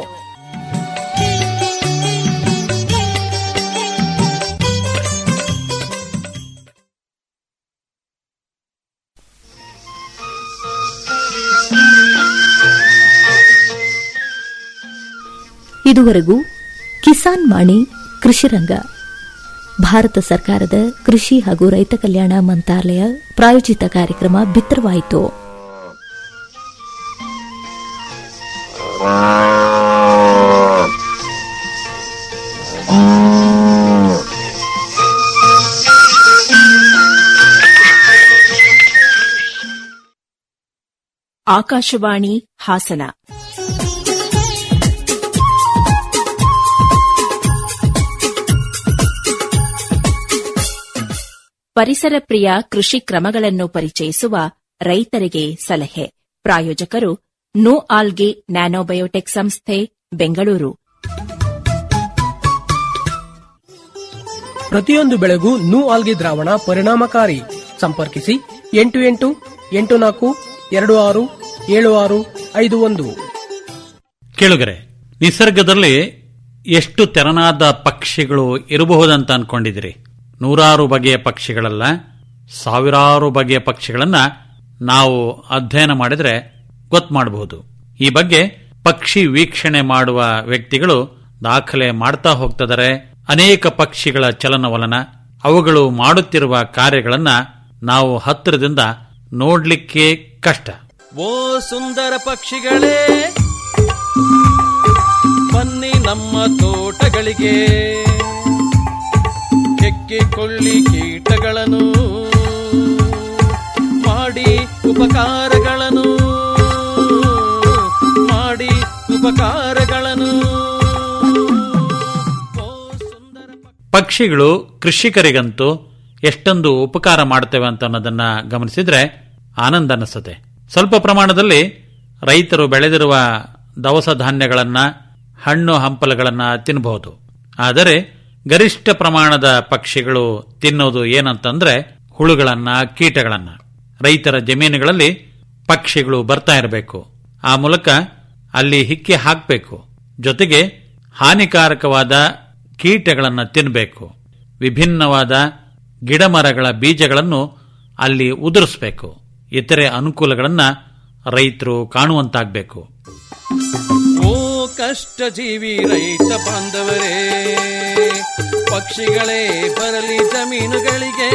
ಇದುವರೆಗೂ ಕಿಸಾನ್ ಮಾಣಿ ಕೃಷಿರಂಗ ಭಾರತ ಸರ್ಕಾರದ ಕೃಷಿ ಹಾಗೂ ರೈತ ಕಲ್ಯಾಣ ಮಂತ್ರಾಲಯ ಪ್ರಾಯೋಜಿತ ಕಾರ್ಯಕ್ರಮ ಬಿತ್ತರವಾಯಿತು ಆಕಾಶವಾಣಿ ಹಾಸನ ಪರಿಸರ ಪ್ರಿಯ ಕೃಷಿ ಕ್ರಮಗಳನ್ನು ಪರಿಚಯಿಸುವ ರೈತರಿಗೆ ಸಲಹೆ ಪ್ರಾಯೋಜಕರು ನೋ ಆಲ್ಗೆ ನ್ಯಾನೋಬಯೋಟೆಕ್ ಸಂಸ್ಥೆ ಬೆಂಗಳೂರು ಪ್ರತಿಯೊಂದು ಬೆಳೆಗೂ ನೂ ಆಲ್ಗಿ ದ್ರಾವಣ ಪರಿಣಾಮಕಾರಿ ಸಂಪರ್ಕಿಸಿ ಎಂಟು ಎಂಟು ಎಂಟು ನಾಲ್ಕು ಎರಡು ಆರು ಏಳು ಆರು ಐದು ಒಂದು ಕೇಳುಗರೆ ನಿಸರ್ಗದಲ್ಲಿ ಎಷ್ಟು ತೆರನಾದ ಪಕ್ಷಿಗಳು ಇರಬಹುದಂತ ಅನ್ಕೊಂಡಿದಿರಿ ನೂರಾರು ಬಗೆಯ ಪಕ್ಷಿಗಳಲ್ಲ ಸಾವಿರಾರು ಬಗೆಯ ಪಕ್ಷಿಗಳನ್ನ ನಾವು ಅಧ್ಯಯನ ಮಾಡಿದ್ರೆ ಗೊತ್ತು ಮಾಡಬಹುದು ಈ ಬಗ್ಗೆ ಪಕ್ಷಿ ವೀಕ್ಷಣೆ ಮಾಡುವ ವ್ಯಕ್ತಿಗಳು ದಾಖಲೆ ಮಾಡ್ತಾ ಹೋಗ್ತಿದ್ದಾರೆ ಅನೇಕ ಪಕ್ಷಿಗಳ ಚಲನವಲನ ಅವುಗಳು ಮಾಡುತ್ತಿರುವ ಕಾರ್ಯಗಳನ್ನ ನಾವು ಹತ್ತಿರದಿಂದ ನೋಡ್ಲಿಕ್ಕೆ ಕಷ್ಟ ಓ ಸುಂದರ ಪಕ್ಷಿಗಳೇ ಬನ್ನಿ ನಮ್ಮ ತೋಟಗಳಿಗೆ ಹೆಕ್ಕಿಕೊಳ್ಳಿ ಕೀಟಗಳನ್ನು ಮಾಡಿ ಉಪಕಾರಗಳನ್ನು ಮಾಡಿ ಉಪಕಾರಗಳನ್ನು ಪಕ್ಷಿಗಳು ಕೃಷಿಕರಿಗಂತೂ ಎಷ್ಟೊಂದು ಉಪಕಾರ ಮಾಡ್ತೇವೆ ಅಂತ ಅನ್ನೋದನ್ನ ಗಮನಿಸಿದ್ರೆ ಆನಂದ ಅನಿಸುತ್ತೆ ಸ್ವಲ್ಪ ಪ್ರಮಾಣದಲ್ಲಿ ರೈತರು ಬೆಳೆದಿರುವ ದವಸ ಧಾನ್ಯಗಳನ್ನ ಹಣ್ಣು ಹಂಪಲುಗಳನ್ನ ತಿನ್ನಬಹುದು ಆದರೆ ಗರಿಷ್ಠ ಪ್ರಮಾಣದ ಪಕ್ಷಿಗಳು ತಿನ್ನೋದು ಏನಂತಂದ್ರೆ ಹುಳುಗಳನ್ನ ಕೀಟಗಳನ್ನ ರೈತರ ಜಮೀನುಗಳಲ್ಲಿ ಪಕ್ಷಿಗಳು ಬರ್ತಾ ಇರಬೇಕು ಆ ಮೂಲಕ ಅಲ್ಲಿ ಹಿಕ್ಕಿ ಹಾಕಬೇಕು ಜೊತೆಗೆ ಹಾನಿಕಾರಕವಾದ ಕೀಟಗಳನ್ನು ತಿನ್ನಬೇಕು ವಿಭಿನ್ನವಾದ ಗಿಡಮರಗಳ ಬೀಜಗಳನ್ನು ಅಲ್ಲಿ ಉದುರಿಸಬೇಕು ಇತರೆ ಅನುಕೂಲಗಳನ್ನ ರೈತರು ಕಾಣುವಂತಾಗಬೇಕು ಓ ಕಷ್ಟ ಜೀವಿ ರೈತ ಬಾಂಧವರೇ ಪಕ್ಷಿಗಳೇ ಬರಲಿ ಜಮೀನುಗಳಿಗೆ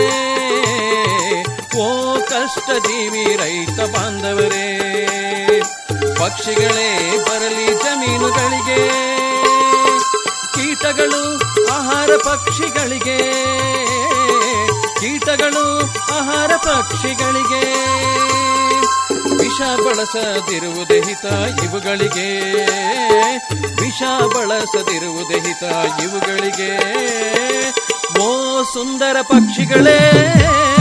ಓ ಕಷ್ಟ ಜೀವಿ ರೈತ ಬಾಂಧವರೇ ಪಕ್ಷಿಗಳೇ ಬರಲಿ ಜಮೀನುಗಳಿಗೆ ಕೀಟಗಳು ಆಹಾರ ಪಕ್ಷಿಗಳಿಗೆ ಕೀಟಗಳು ಆಹಾರ ಪಕ್ಷಿಗಳಿಗೆ ವಿಷ ಬಳಸದಿರುವುದೇ ಹಿತ ಇವುಗಳಿಗೆ ವಿಷ ಬಳಸದಿರುವುದೇ ಹಿತ ಇವುಗಳಿಗೆ ಓ ಸುಂದರ ಪಕ್ಷಿಗಳೇ